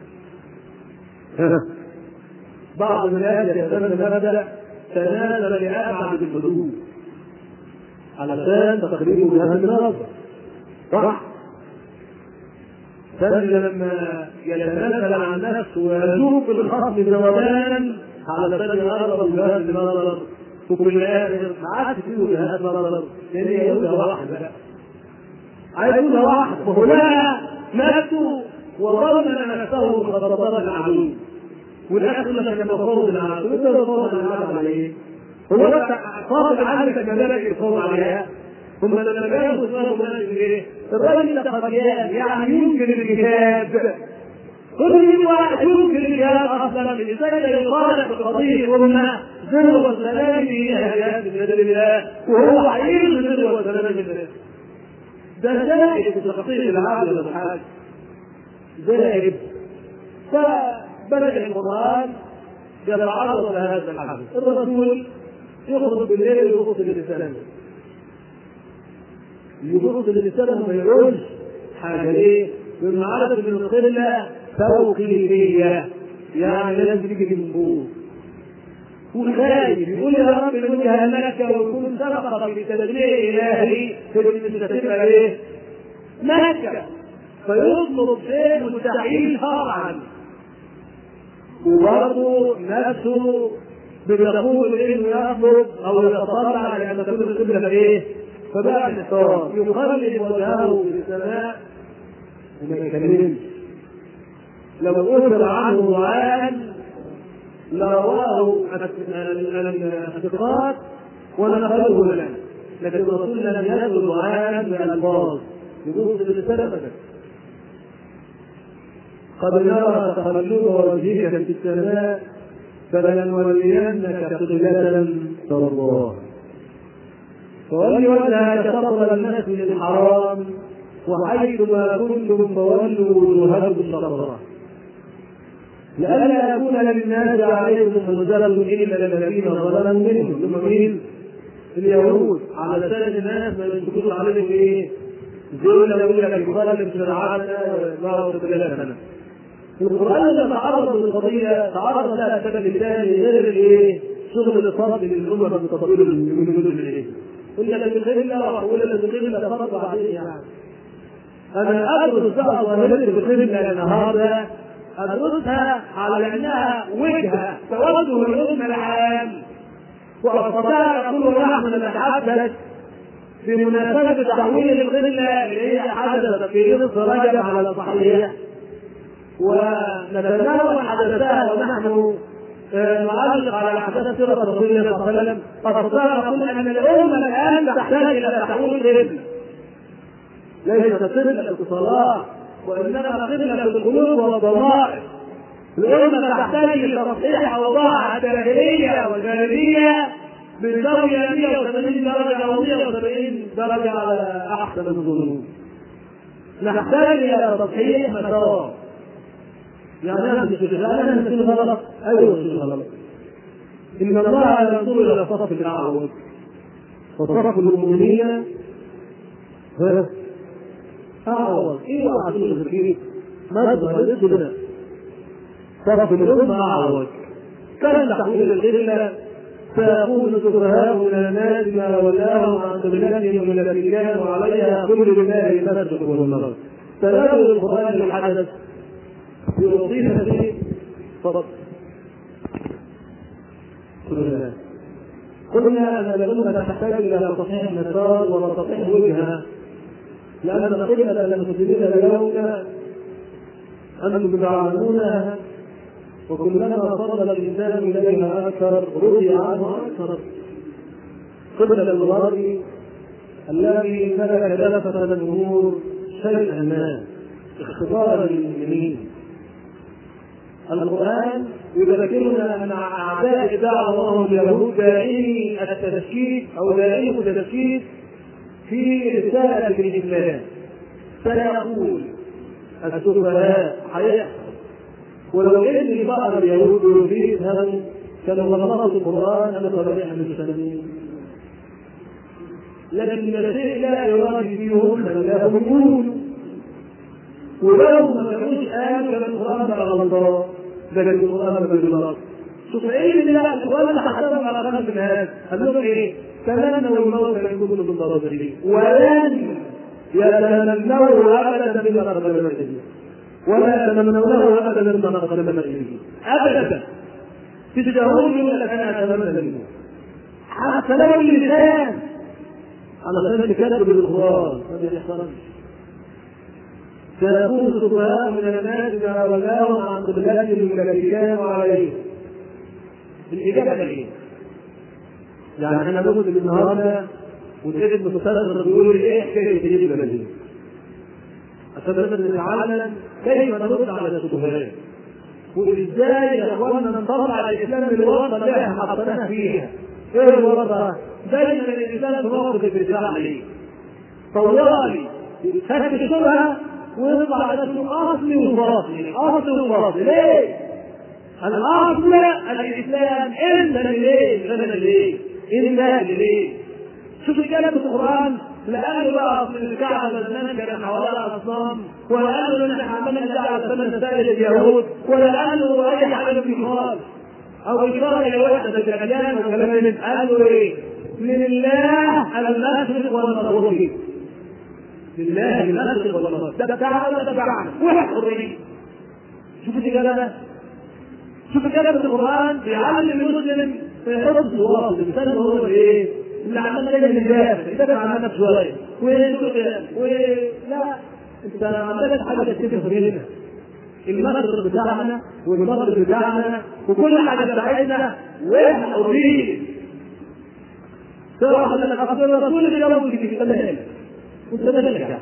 A: بعض الناس يهتم مبدا تنازل لابعد الحدود علشان تقريب وجهات النظر صح فإذا لما يتنازل عن نفسه ويذوق الخصم ذوبانا علشان يقرب وجهات النظر وفي الاخر ما عادش فيه وجهات نظر لان هي يهودة واحدة عايز يهودة واحدة وهنا نفسه وظن نفسه مخططات العدو والاخر لما كان مفروض العدو انت مفروض العدو على ايه؟ هو انت فاضل عنك كذلك الفرض عليها ثم لما جاءوا اسمهم ايه؟ الراجل ده قضيان يعني يمكن الكتاب كل واحد يمكن الكتاب اصلا الانسان يقارن بقضيه الامه ذروه السلام في اهل بفضل الله وهو حقيقي ذروه السلام بالله ده زائد في تقصير العبد والحاج زائد فبدأ القرآن يتعرض لهذا الحدث الرسول يخرج بالليل ويخرج بالرسالة يبص للرسالة ما يقولش حاجة ليه؟ لأنه عارف إن القلة توقيفية يعني لازم يجي من فوق وخايف يقول يا رب من جهنمك ويكون سبق في تدبير إلهي في المستتبة إيه؟ مكة فيطلب شيء مستحيل شرعا وبرضه نفسه بيقول انه يطلب او يتطلع على ان تكون القبله ايه؟ فبعد الصواب يقلب وجهه في السماء وما يكلمش لو أثر عنه دعاء لرواه الثقات ونقله لنا لكن الرسول لم يدعو دعاء بألفاظ يقول الرسالة أبدا قد نرى تقلب وجهك في السماء فلنولينك قبلة ترضاها فولي وجهك شطر المسجد الحرام وحيث ما كنتم فولوا وجوهكم شطره لئلا يكون للناس عليكم حجة إلا الذين ظلموا منهم ثم مين؟ اليهود على لسان الناس ما يشكرون عليهم إيه؟ دول يقول لك يخالف شرعاتنا ويظهر خلافنا القرآن لما تعرض للقضية تعرض لها سبب ثاني غير الايه؟ شغل الاصابه للامه بتطبيق من الايه؟ قلنا لك القبله وقلنا لك القبله فرض بعدين يعني انا ادرس بقى ظاهره القبله النهارده ادرسها على انها وجهه توجه الامه العام واستطيع اقول نحن نتحدث بمناسبة تحويل القبلة اللي هي حدث في نصف رجب على الصحيح ونتناول حدثها ونحن نعلق على احداث سيره رسول الله صلى الله عليه وسلم فاستطيع نقول ان الامه الان تحتاج الى تحويل قبله ليست قبله الاتصالات وانما قبله القلوب والضمائر الامه تحتاج الى تصحيح اوضاعها الداخليه والجانبيه بزاويه 180 درجه او 170 درجه على احسن الظنون نحتاج الى تصحيح مسار يعني انا مش انا مش غلط ايوه مش غلط ان الله ينظر الى صف الاعوج وصف المؤمنين اعوج ايه عشان الفكير مظهر الاسود صف الامه اعوج كان تحويل القبله فيقول السفهاء من الناس ما ولاهم عن قبلتهم التي كانوا عليها كل بالله المشرق والمغرب تناول القران الحدث يعطينا به فضل قلنا ان الامه تحتاج الى تصحيح المسار وتصحيح وجهها لان القبله المسلمين اليوم انتم تعلمونها وكلما فضل الانسان اليها اكثر رضي عنه اكثر قبل الغرب الذي ترك لفت الامور شيئا ما اختبارا للمؤمنين القرآن يذكرنا أن أعداء دعوة وهم اليهود داعين التشكيك أو داعين التشكيك في رسالة الإسلام سيقول السفهاء حيحصل ولو ان بعض اليهود يريدهم كانوا نصوا القران انا طبيعي من المسلمين لكن الشيء لا يراد فيهم خلاهم يقولوا ولو ما كانوش قالوا كان القران ده غلطان ده كان القران ده غلط شوف ايه اللي لا القران حسبهم على قلب الناس قال لهم ايه؟ تمنوا الموت ان يكونوا بالضروري ولن يتمنوا ابدا بما قدمت ايديهم ولا يتمنونه ابدا بما قدمت ايديهم ابدا تجدهم يقول لك انا اتمنى الموت حتى لو اللسان علشان تكذب القران ما بيحصلش سيكون السفهاء من الناس اذا ولاهم عن قبلتهم التي كانوا عليه الاجابه ايه؟ يعني احنا ناخد النهارده وتجد مستشرق بيقول لي ايه حكايه تجيب البلديه؟ عشان نقدر نتعلم كيف نرد على الشبهات وازاي يا اخوانا نطلع الاسلام من الورطه اللي احنا حطيناها فيها ايه الورطه؟ دايما الانسان في موقف الدفاع عليه طوالي خدت الشبهه ويطلع نفسه اصلي وفاصلي اصلي وفاصلي ليه؟ الاصل الاسلام انت اللي ليه؟ انا اللي ليه؟ انت اللي ليه؟ شوف كلمة القرآن لأنه بقى أصل الكعبة زمان كان حواليها أصنام ولا قالوا إن إحنا عملنا نجعل ثمن سائل اليهود ولا قالوا أي حاجة في خالص أو إشارة إلى وحدة الأديان وكلام من قالوا إيه؟ من الله المشرق والمغرب لله المشرق والمغرب ده بتاعنا ولا بتاعنا واحد حرية شوف الكلام شوف كلمة القرآن بيعلم المسلم في حفظ الواصل بيسلم هو إيه؟ اللي عمال دايما يدافع يدافع عن نفسه شويه و لا انت عندك حاجه تفتكر هنا المصدر بتاعنا والمصدر بتاعنا وكل حاجه بتاعتنا واحنا حرين سواء لك اصل الرسول اللي جاوب في كلامك وانت مالك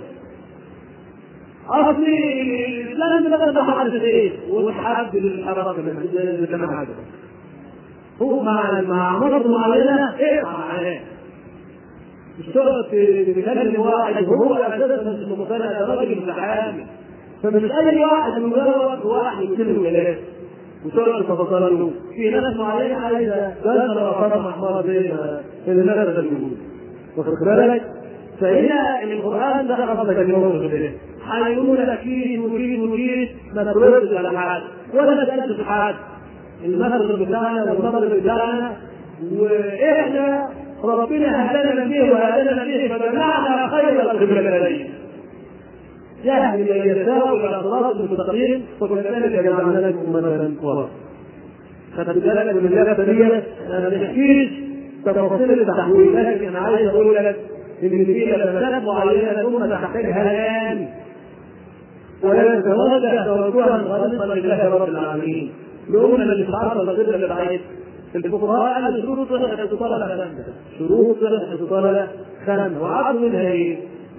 A: اصلي الاسلام ده ده حدث ايه وتحدد الحركه اللي كان عادة هو مع مع مرض معينه ايه معاه مش تقعد تكلم واحد وهو اساسا مش مقتنع ده راجل متعامل فمش اي واحد مجرد واحد يقتله كلام وتقعد تفصل له في ناس معينه عايزه تنظر وقرا محمره زي اللي نزل الوجود واخد بالك فهنا القران ده خلاص كلمه هيقولوا لك كيد وكيد وكيد ما تردش على حد ولا تسالش في حد المثل بتاعنا والمثل بتاعنا واحنا ربنا هدانا به وهدانا به فجمعنا خير القبلتين يهدي من يشاء الى صراط المستقيم وكذلك جعلناكم امه وسطا خدت بالك من الاجابه دي انا ما بحكيش تفاصيل التحويل لكن انا عايز اقول لك ان في لمسات معينه الامه تحتاجها الان ولا تتوجه توجها خالصا لله رب العالمين الامه اللي بتتعرض للقبله اللي بعيد الفقهاء قالوا شروط صحة الطلبة خمسة شروط صحة الطلبة خمسة وعرض منها ايه؟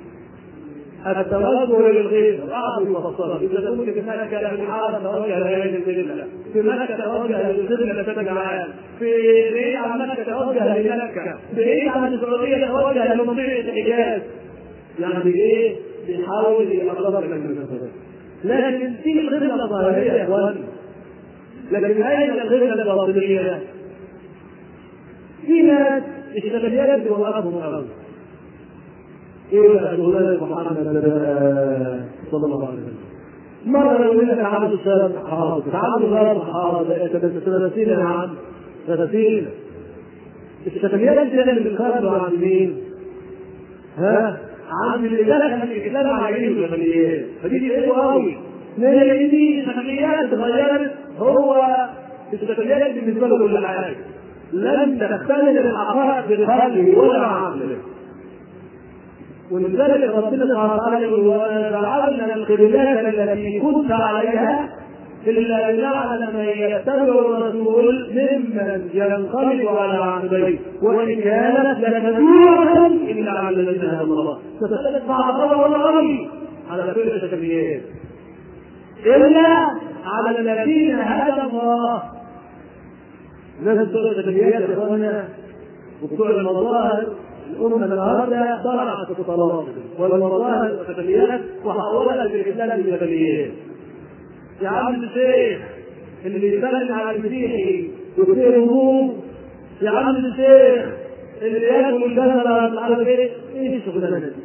A: التوجه للغير بعض المفصلة إذا كنت في مكة للحارة توجه لهذه القبلة في مكة توجه للقبلة تجعل في بعيد عن مكة توجه لمكة بعيد عن السعودية توجه لمنطقة الحجاز يعني ايه؟ بيحاول يقرب من المسافات لكن في قبلة ظاهرية يا اخوان لكن اين القبلة الباطنية؟ في ناس الشغليات بوقفهم الارض ايه بقى شغلانه محمد صلى الله عليه وسلم مرة يقول لك عبد السلام حاضر عبد الغرب حاضر ثلاثين يا عم ثلاثين الشغليات دي اللي بنخرجوا عن مين؟ ها؟ عن اللي دخل الاسلام على ايده الشغليات فدي دي حلوه قوي لان دي الشغليات اتغيرت هو الشغليات بالنسبه له كل حاجه لم تختلف العقائد بقلبه ولا عقله ولذلك ربنا سبحانه وتعالى يقول وجعلنا القبلات التي كنت عليها الا لنعلم من يتبع الرسول ممن ينقلب على عقبيه وان كانت لكبيره الا على الذين هدى الله تختلف مع الله والغرب على كل الشكليات الا على الذين هدى الله ناس بتوع التدبيرات يا اخوانا وبتوع المظاهر الأمة النهاردة ضرعت في الطلاق والمظاهر والتدبيرات وحولت الإسلام إلى تدبيرات يا عم الشيخ اللي يسلم على المسيحي ويصير هموم يا عم الشيخ اللي ياكل الجزرة مش عارف ايه ايه الشغلانة دي؟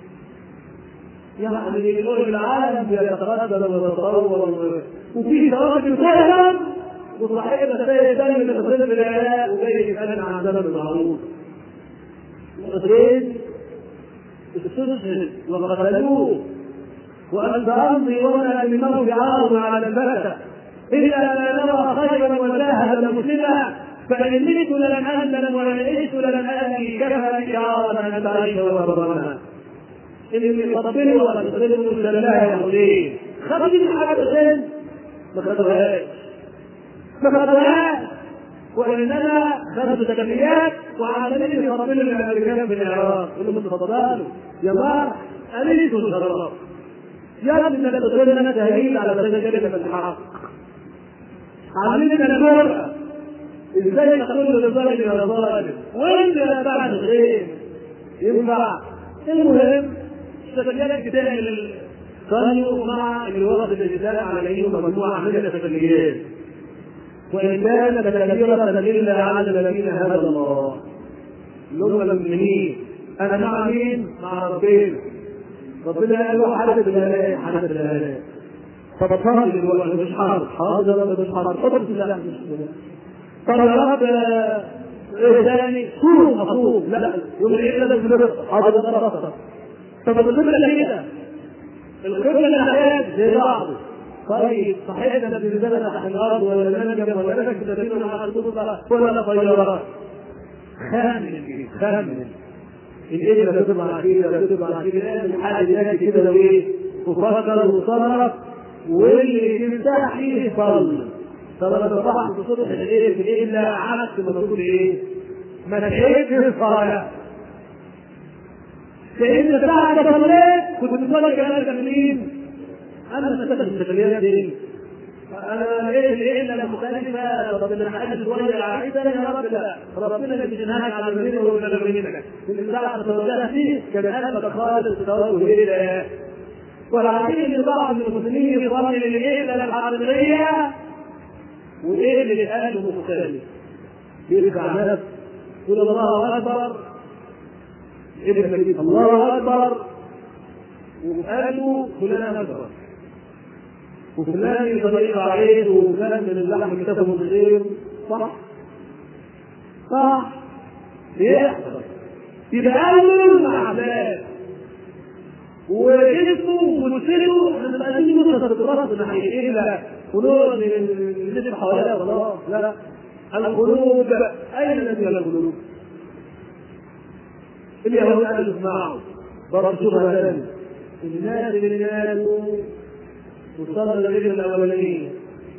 A: يعني يقول العالم يتقدم ويتطور وفي ثوابت فعلا وصاحبنا سيد دم اللي تصل في العراق وجاي يتكلم عن ذنب المعروف. اثنين استشهد وقتلوه وانت امضي وانا للموت عارض على البركه الا لا نرى خيرا وجاهدا مسلما فان مت لن اندم وان عشت لن اتي كفى بك عارضا ان تعيش وبرنا اللي يقبله ولا تقبله الا الله يا حسين خدت الحاجه حسين ما خدوهاش ما خدوهاش وانما خدوا تكليات وعمالين يقبلوا الامريكان في العراق يقولوا لهم اتفضلوا يا الله اليس الشرف يا ابن لا تقول لنا تهيئ على مسجد كلمه الحق علمنا الجرأة ازاي تقول للظالم يا ظالم وانت لا بعد خير ينفع المهم تتكلم بتعمل صلوا مع الوقت الجدال على العين مجموعه من التكليات وان كان كبيرة الا على الذين هدى الله اللي هم المؤمنين انا مع مين؟ مع ربنا ربنا قال له حدث الالاء حدث الالاء فبطل دلوقتي مش حرب حاضر مش حرب حضر في الله طب يا رب ايه ثاني صوم مصوم لا يقول ايه لازم نرد حاضر نرد طب القبلة كده القبلة الحياة زي بعض طيب صحيح الذي نزلنا تحت الارض ولا ننجم ولا نكتب تدين على الكتب ولا طيارات خامن خامن الإبرة تطلع كده تطلع كده الحاجة دي كده لو ايه وفكر وصرف واللي تمسح فيه صلى طب انا بصحح بصبح الايه في ايه الا عكس ما تقول ايه ما نشيت الصلاه لان بعد صليت كنت بتصلي كمان مين؟ انا استخدم التقنيات دي انا ليه ليه الا مختلفه طب انا حاجه شويه عايزه يا رب لا ربنا اللي بينهاك على المدينه ولا منك من ساعه ما فيه كان قلبك خالص توجه الى والعقيد ان بعض المسلمين يصلي للايه الحرميه وايه اللي قاله مختلف يرجع نفسه يقول الله اكبر ابن الله اكبر وقالوا فلان اكبر وفلان يضيق عليه وفلان من اللحم كتبه بالخير صح صح يحصل يبقى قالوا مع ذلك وجسمه وسنه احنا مش عايزين نوصل الراس ناحيه ايه لا قلوب اللي حواليها خلاص لا القلوب اين الذي القلوب؟ اليهود قالوا اسمعوا ضرب شبهه ثانيه الناس اللي قالوا وصلنا لغير الاولين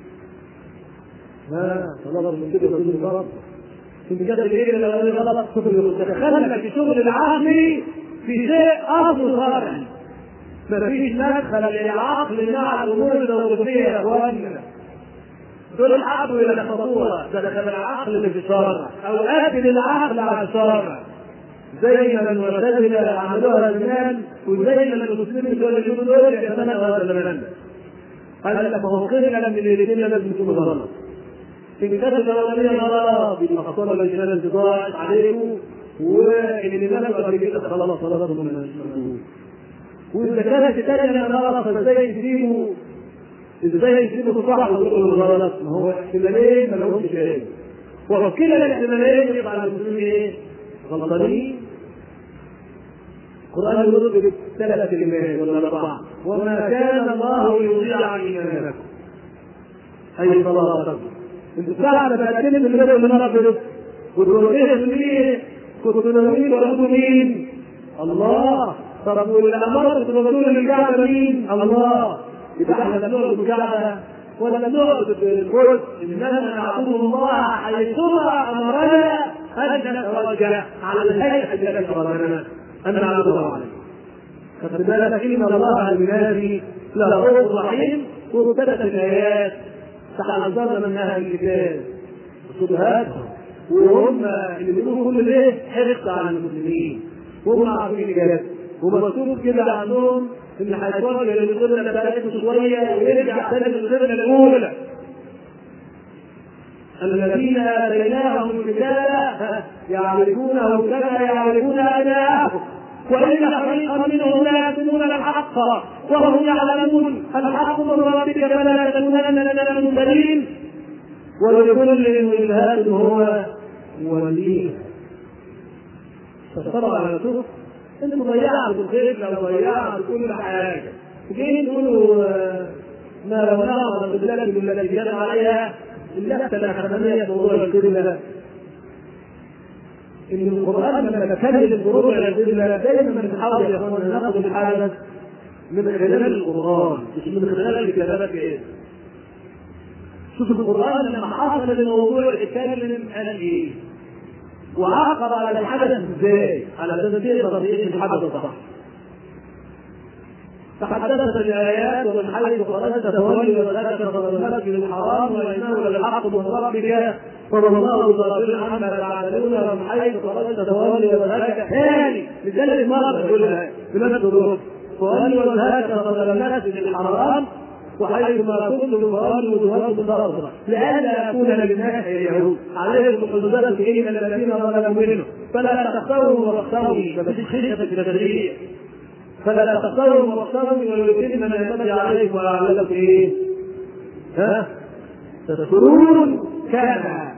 A: لا خلاص من كده كل غلط في كده غير الاولين غلط تدخلنا في شغل العقل في شيء اصل شرعي مفيش مدخل للعقل مع الامور التوقيفيه يا اخواننا دول حقوا الى الخطوره ده دخل العقل اللي في الشرع او اكل العقل على الشرع زي ما المعتزله عملوها زمان وزي ما المسلمين دول اللي دول يتمنوا هذا زمان قال لك ما هو قيل من الاثنين لازم يكون غلط إن كانت الأولانية غلط يبقى خطر الإجلال انتظار عليكم وإن الإمام قد كده خلاص صلاتهم من المشروع وإذا كانت الثانية غلط فإزاي يسيبوا إزاي يسيبوا صح ويقولوا الغلط ما هو احتمالين ما لهمش شيء وكلا الاحتمالين يبقى على المسلمين إيه؟ غلطانين القرآن يقول بثلاث كلمات ولا أربعة وما كان الله ليضيع إيمانكم أي صلاة انت ساعة تأكد من بدء من ربك وتقول ايه مين؟ كنت مين ورسول مين؟ الله طب واللي امرت الرسول الكعبة مين؟ الله يبقى احنا لا نعبد الكعبة ولا نعبد القدس انما نعبد الله حيثما امرنا ان نتوجه على الهيئة التي امرنا ان نعبده عليه خد بالك ان الله المنادي له رحيم وابتدت الايات تحذرنا من اهل الكتاب الشبهات وهم اللي بيقولوا كل ده حرص على المسلمين وهم عارفين كده ومكتوب كده عندهم ان هيتوجه للقبله بتاعته شويه ويرجع تاني للقبله الاولى الذين اتيناهم الكتاب يعرفونه كما يعرفون ابناءهم وان فريقا منهم لا يكتمون الحق وهم يعلمون الحق من ربك فلا تكونن من الممتدين ولكل وجهات هو وليه فطبعا على شوف انتم ضيعتوا الخير لو ضيعتوا كل حاجه وجايين تقولوا ما لو نعمل بالله بالتي كان عليها اللفته الاخرانيه موضوع القبله ان القران لما كمل الفروع على القبله دائما بنحاول يا اخوانا ناخذ الحدث من خلال القران مش من خلال الكتابات ايه شوف القران لما حصل الموضوع اتكلم قال ايه وعاقب على الحدث ازاي؟ على اساس تقدر تعيش الحدث صح. تحدثت الايات ومن حيث خرجت فولي وذاك شطر المسجد الحرام وانه للحق من ربك صلى الله غافل عما تعملون ومن حيث خرجت فولي وذاك ثاني لذلك مره كلها بنفس الروح فولي وذاك شطر المسجد الحرام وحيث ما كنتم فولوا وجوهكم شطره لئلا يكون للناس يهود عليهم حدودات ان الذين ظلموا منهم فلا تختاروا واختاروا فمفيش خشيه في التدريب فلا تختاروا واختاروا ويتم نعمتي عليكم ولعلكم ايه؟ ها؟ تذكرون كما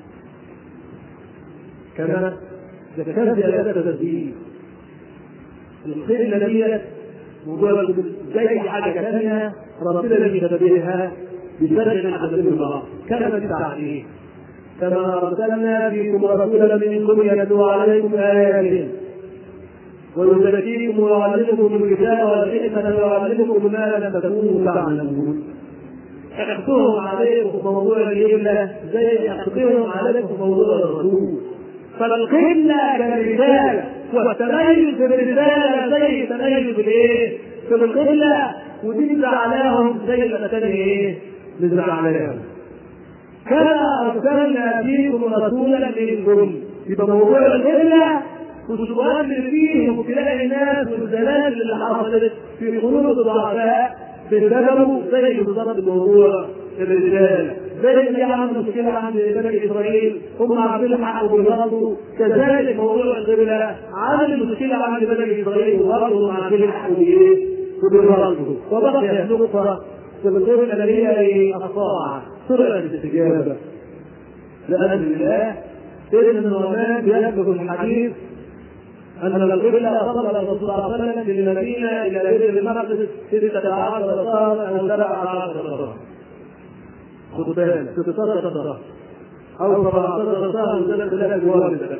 A: كما ذكرت اداه تدريب القله ديت موضوع زي حاجه ثانيه ربنا الذي تبعها بسبب عدد الله كما بالتعليم كما ارسلنا فيكم رسولا منكم يتلو عليكم اياتنا ويزكيكم ويعلمكم الكتاب والحكمه ويعلمكم ما لم تكونوا تعلمون يحثهم عليكم في موضوع القبله زي يحثهم عليكم في موضوع الرسول فالقبله كرساله والتميز في الرساله زي تميز الايه؟ في القبله ودي زعلاهم زي ما كان ايه؟ زعلاهم كما ارسلنا فيكم رسولا منكم يبقى موضوع القبله والسؤال اللي فيه وابتلاء الناس والزلازل اللي حصلت في قلوب الضعفاء بسببه زي بالظبط موضوع الرجال زي اللي عملوا مشكله عند بني اسرائيل هم عارفين الحق وبيغلطوا كذلك موضوع القبله عمل مشكله عند بني اسرائيل وبرضه هم عارفين الحق وبيغلطوا وبقي نقطه في القبله اللي هي الطاعه سرعه الاستجابه لان الله سيدنا النعمان يسبق الحديث أن القبلة صلى الرسول صلى الله عليه وسلم للمدينة إلى بيت المقدس ستة عشر شهرا أو سبعة عشر شهرا. خد بالك 16 شهر أو 17 شهر وثلاث ثلاث والدة.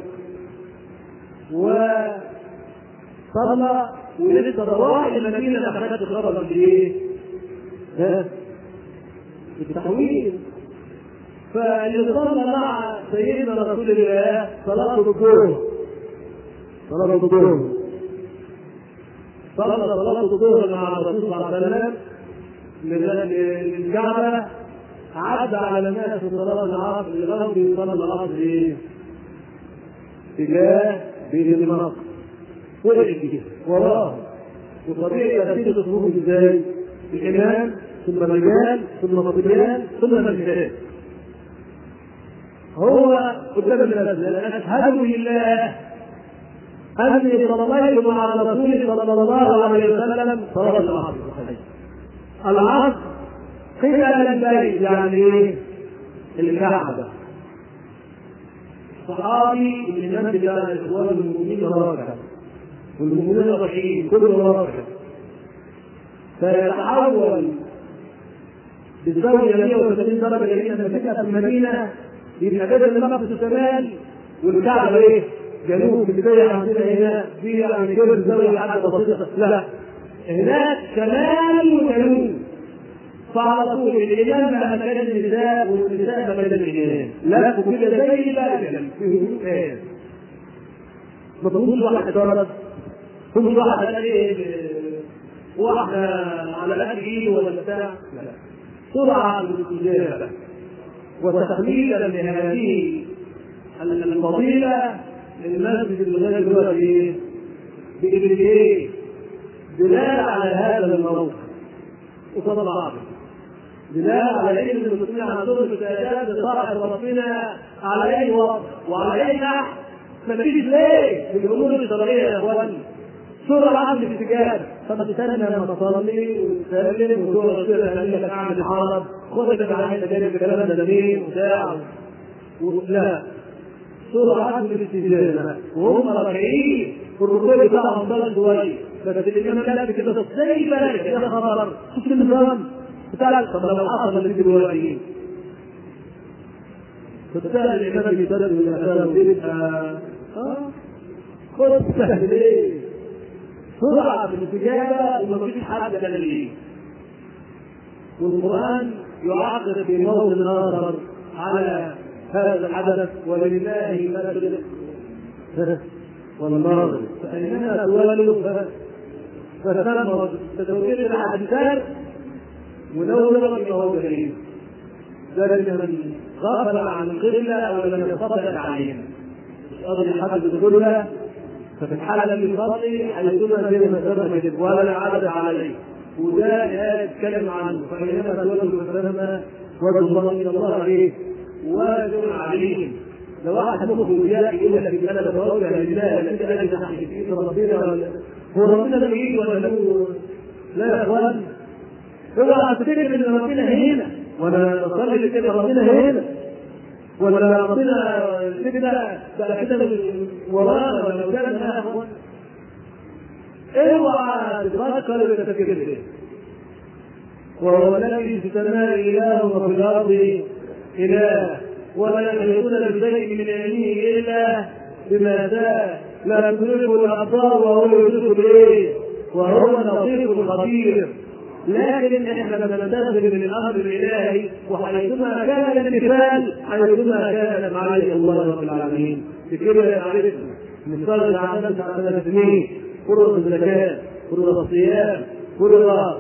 A: وصلى ولسه روح المدينة ما خدش خبر بإيه؟ ها؟ بالتحويل فاللي صلى مع سيدنا رسول الله صلاة الظهر صلاة الظهر صلى صلاة الظهر مع الرسول صلى الله عليه وسلم للكعبة عدى على الناس في صلاة العصر لغاية صلى العصر ايه؟ تجاه بيت المقدس وقف كده وراه وطبيعي ترتيب الصفوف ازاي؟ الإمام ثم الرجال ثم الصبيان ثم النساء هو قدام الناس أشهد لله أني صليت مع الرسول صلى الله عليه وسلم صلاة العصر العصر قبل البيت يعني الكعبة الصحابي الإمام بتاع الإخوان المؤمنين راكع والمؤمنين الرحيم كله راكع فيتحول بالزاوية 180 درجة لأن مسكها في المدينة يبقى بدل المقدس الشمال والكعبة إيه؟ جنوب البداية عندنا هنا في يعني كبر زاوية حاجة بسيطة لا هناك شمال وجنوب فعلى طول الإمام بقى مكان النساء والنساء مكان الرجال لا وكده زي لا في ما تقولش واحد ضرب كل واحد قال ايه واحدة على الأكل ولا بتاع لا سرعة الاستجابة وتخليدا لهذه الفضيلة المسجد الذي هو ايه؟ بايه؟ دلالة على هذا الموقف وطبعا دلالة على ان المسلمين عندهم استعداد لطاعة ربنا على اي وقت وعلى اي نحو مفيش ليه في الامور الشرعية يا اخواني سرعة عند الاستجابة طب تستنى لما تصلي وتسلم وتقول كده لك اعمل حرب خد لك على جانب الكلام ده مين وبتاع لا سرعة عند الاستجابة وهم راكعين والركوع بتاعهم ضل شوية بس الإمام لا كده زي مالك يا خبر شفت النظام بتاع طب لو حصل اللي دلوقتي فبالتالي الإمام بيسدد من الأسئلة ويبقى خد سهل ليه؟ سرعة في الاستجابة ومفيش حد كان ليه والقرآن يعاقب في موطن آخر على هذا الحدث ولله المشرق والمغرب فإنما تولوا فتم تدوير الأحداث ودولة فهو دليل ذلك من غفل عن القبلة ولم يستطع التعليم مش قادر يحدد القبلة ففي الحالة اللي يصلي هيكون زي ما سبق ولا عدد عليه وده يتكلم عنه فإنما تولوا فتم وجه الله من الله ايه؟ واجب عليم لو واحد مخه يلاقي يقول لك انا بتوجه لله لكن انا ناحيه ايد ربنا هو ربنا له ايد ولا له لا يا اخوان اوعى تفتكر ان ربنا هنا ولا تصلي كده ربنا هنا ولا ربنا كده بقى كده ورانا ولا قدامنا يا اخوان اوعى تفكر بالتفكير ده وهو الذي في السماء اله وفي الارض اله ولا يحيطون بشيء من علمه الا بما شاء لا تدركه الابصار وهو يدرك بايه وهو اللطيف الخبير لكن احنا بننتظر من الامر الالهي وحيثما كان الامتثال حيثما كان معالي الله رب العالمين بكده يعرفنا نصلي على ثلاث سنين فرض الزكاه فرض الصيام فرض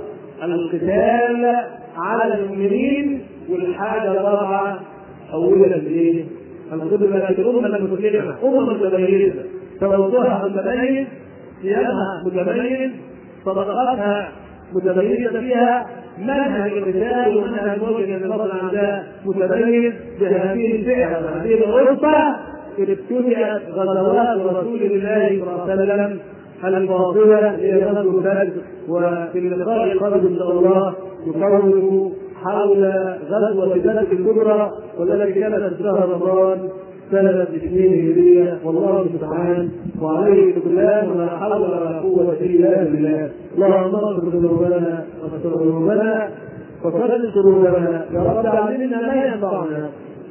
A: القتال على المؤمنين والحاجه الرابعه أولا لإيه؟ القبلة لكن أمة متكلمة أمة متميزة توضعها متميز ثيابها متميز صدقاتها متميزة فيها منهج الرجال ومنهج وجه الفضل عندها متميز بهذه الفئة وهذه الغرفة اللي ابتدأت غزوات رسول الله صلى الله عليه وسلم الفاضلة هي غزوة بدر وفي اللقاء القادم إن شاء الله يقرر حول غزوة بدر الكبرى والتي كانت في شهر رمضان سنة اثنين هجرية والله المستعان وعليه تكلان ولا حول ولا قوة إلا بالله اللهم اغفر ذنوبنا واستر ذنوبنا وفرج قلوبنا يا رب علمنا ما ينفعنا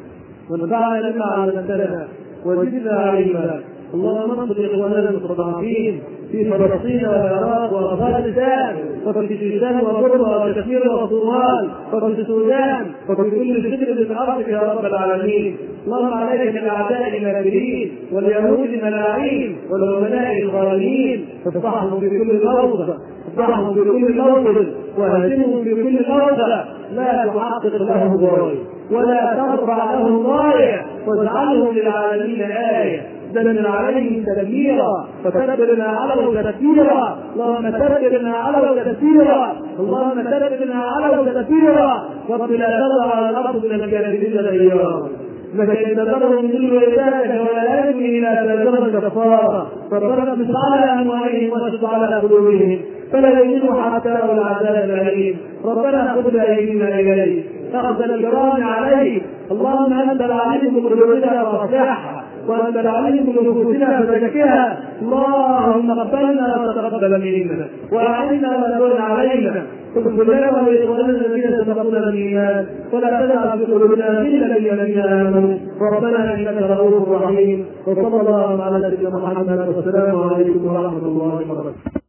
A: وانفعنا بما علمتنا وزدنا علما اللهم انصر اخواننا المستضعفين في فلسطين والعراق وافغانستان وفي الكردستان وبرما وكثير والصومال وفي السودان وفي كل فكر من ارضك يا رب العالمين اللهم عليك بالاعداء الماكرين واليهود الملاعين والعلماء الغالين افتحهم في كل موضع افتحهم في كل موضع وهزمهم في كل موضع لا تحقق لهم غايه ولا ترفع لهم رايه واجعلهم للعالمين ايه دمر عليهم تدميرا فتدبرنا علوا تدبيرا اللهم تدبرنا علوا تدبيرا اللهم تدبرنا علوا تدبيرا رب لا تضع على الارض من الكافرين ديارا لكن تذرهم من ولادك ولا يبني الى تذر كفارا فربنا مش على اموالهم واشد على قلوبهم فلا يجدوا حتى العذاب الاليم ربنا خذ بايدينا اليك اخذ الكرام عليك اللهم انت العليم بقلوبنا واصلحها وانت العليم بنفوسنا فزكها اللهم قبلنا وتقبل منا واعنا وتكن علينا اغفر لنا ولاخواننا الذين سبقونا بالايمان ولا تجعل في قلوبنا غلا للذين امنوا ربنا انك رؤوف رحيم وصلى الله على سيدنا محمد والسلام عليكم ورحمه الله وبركاته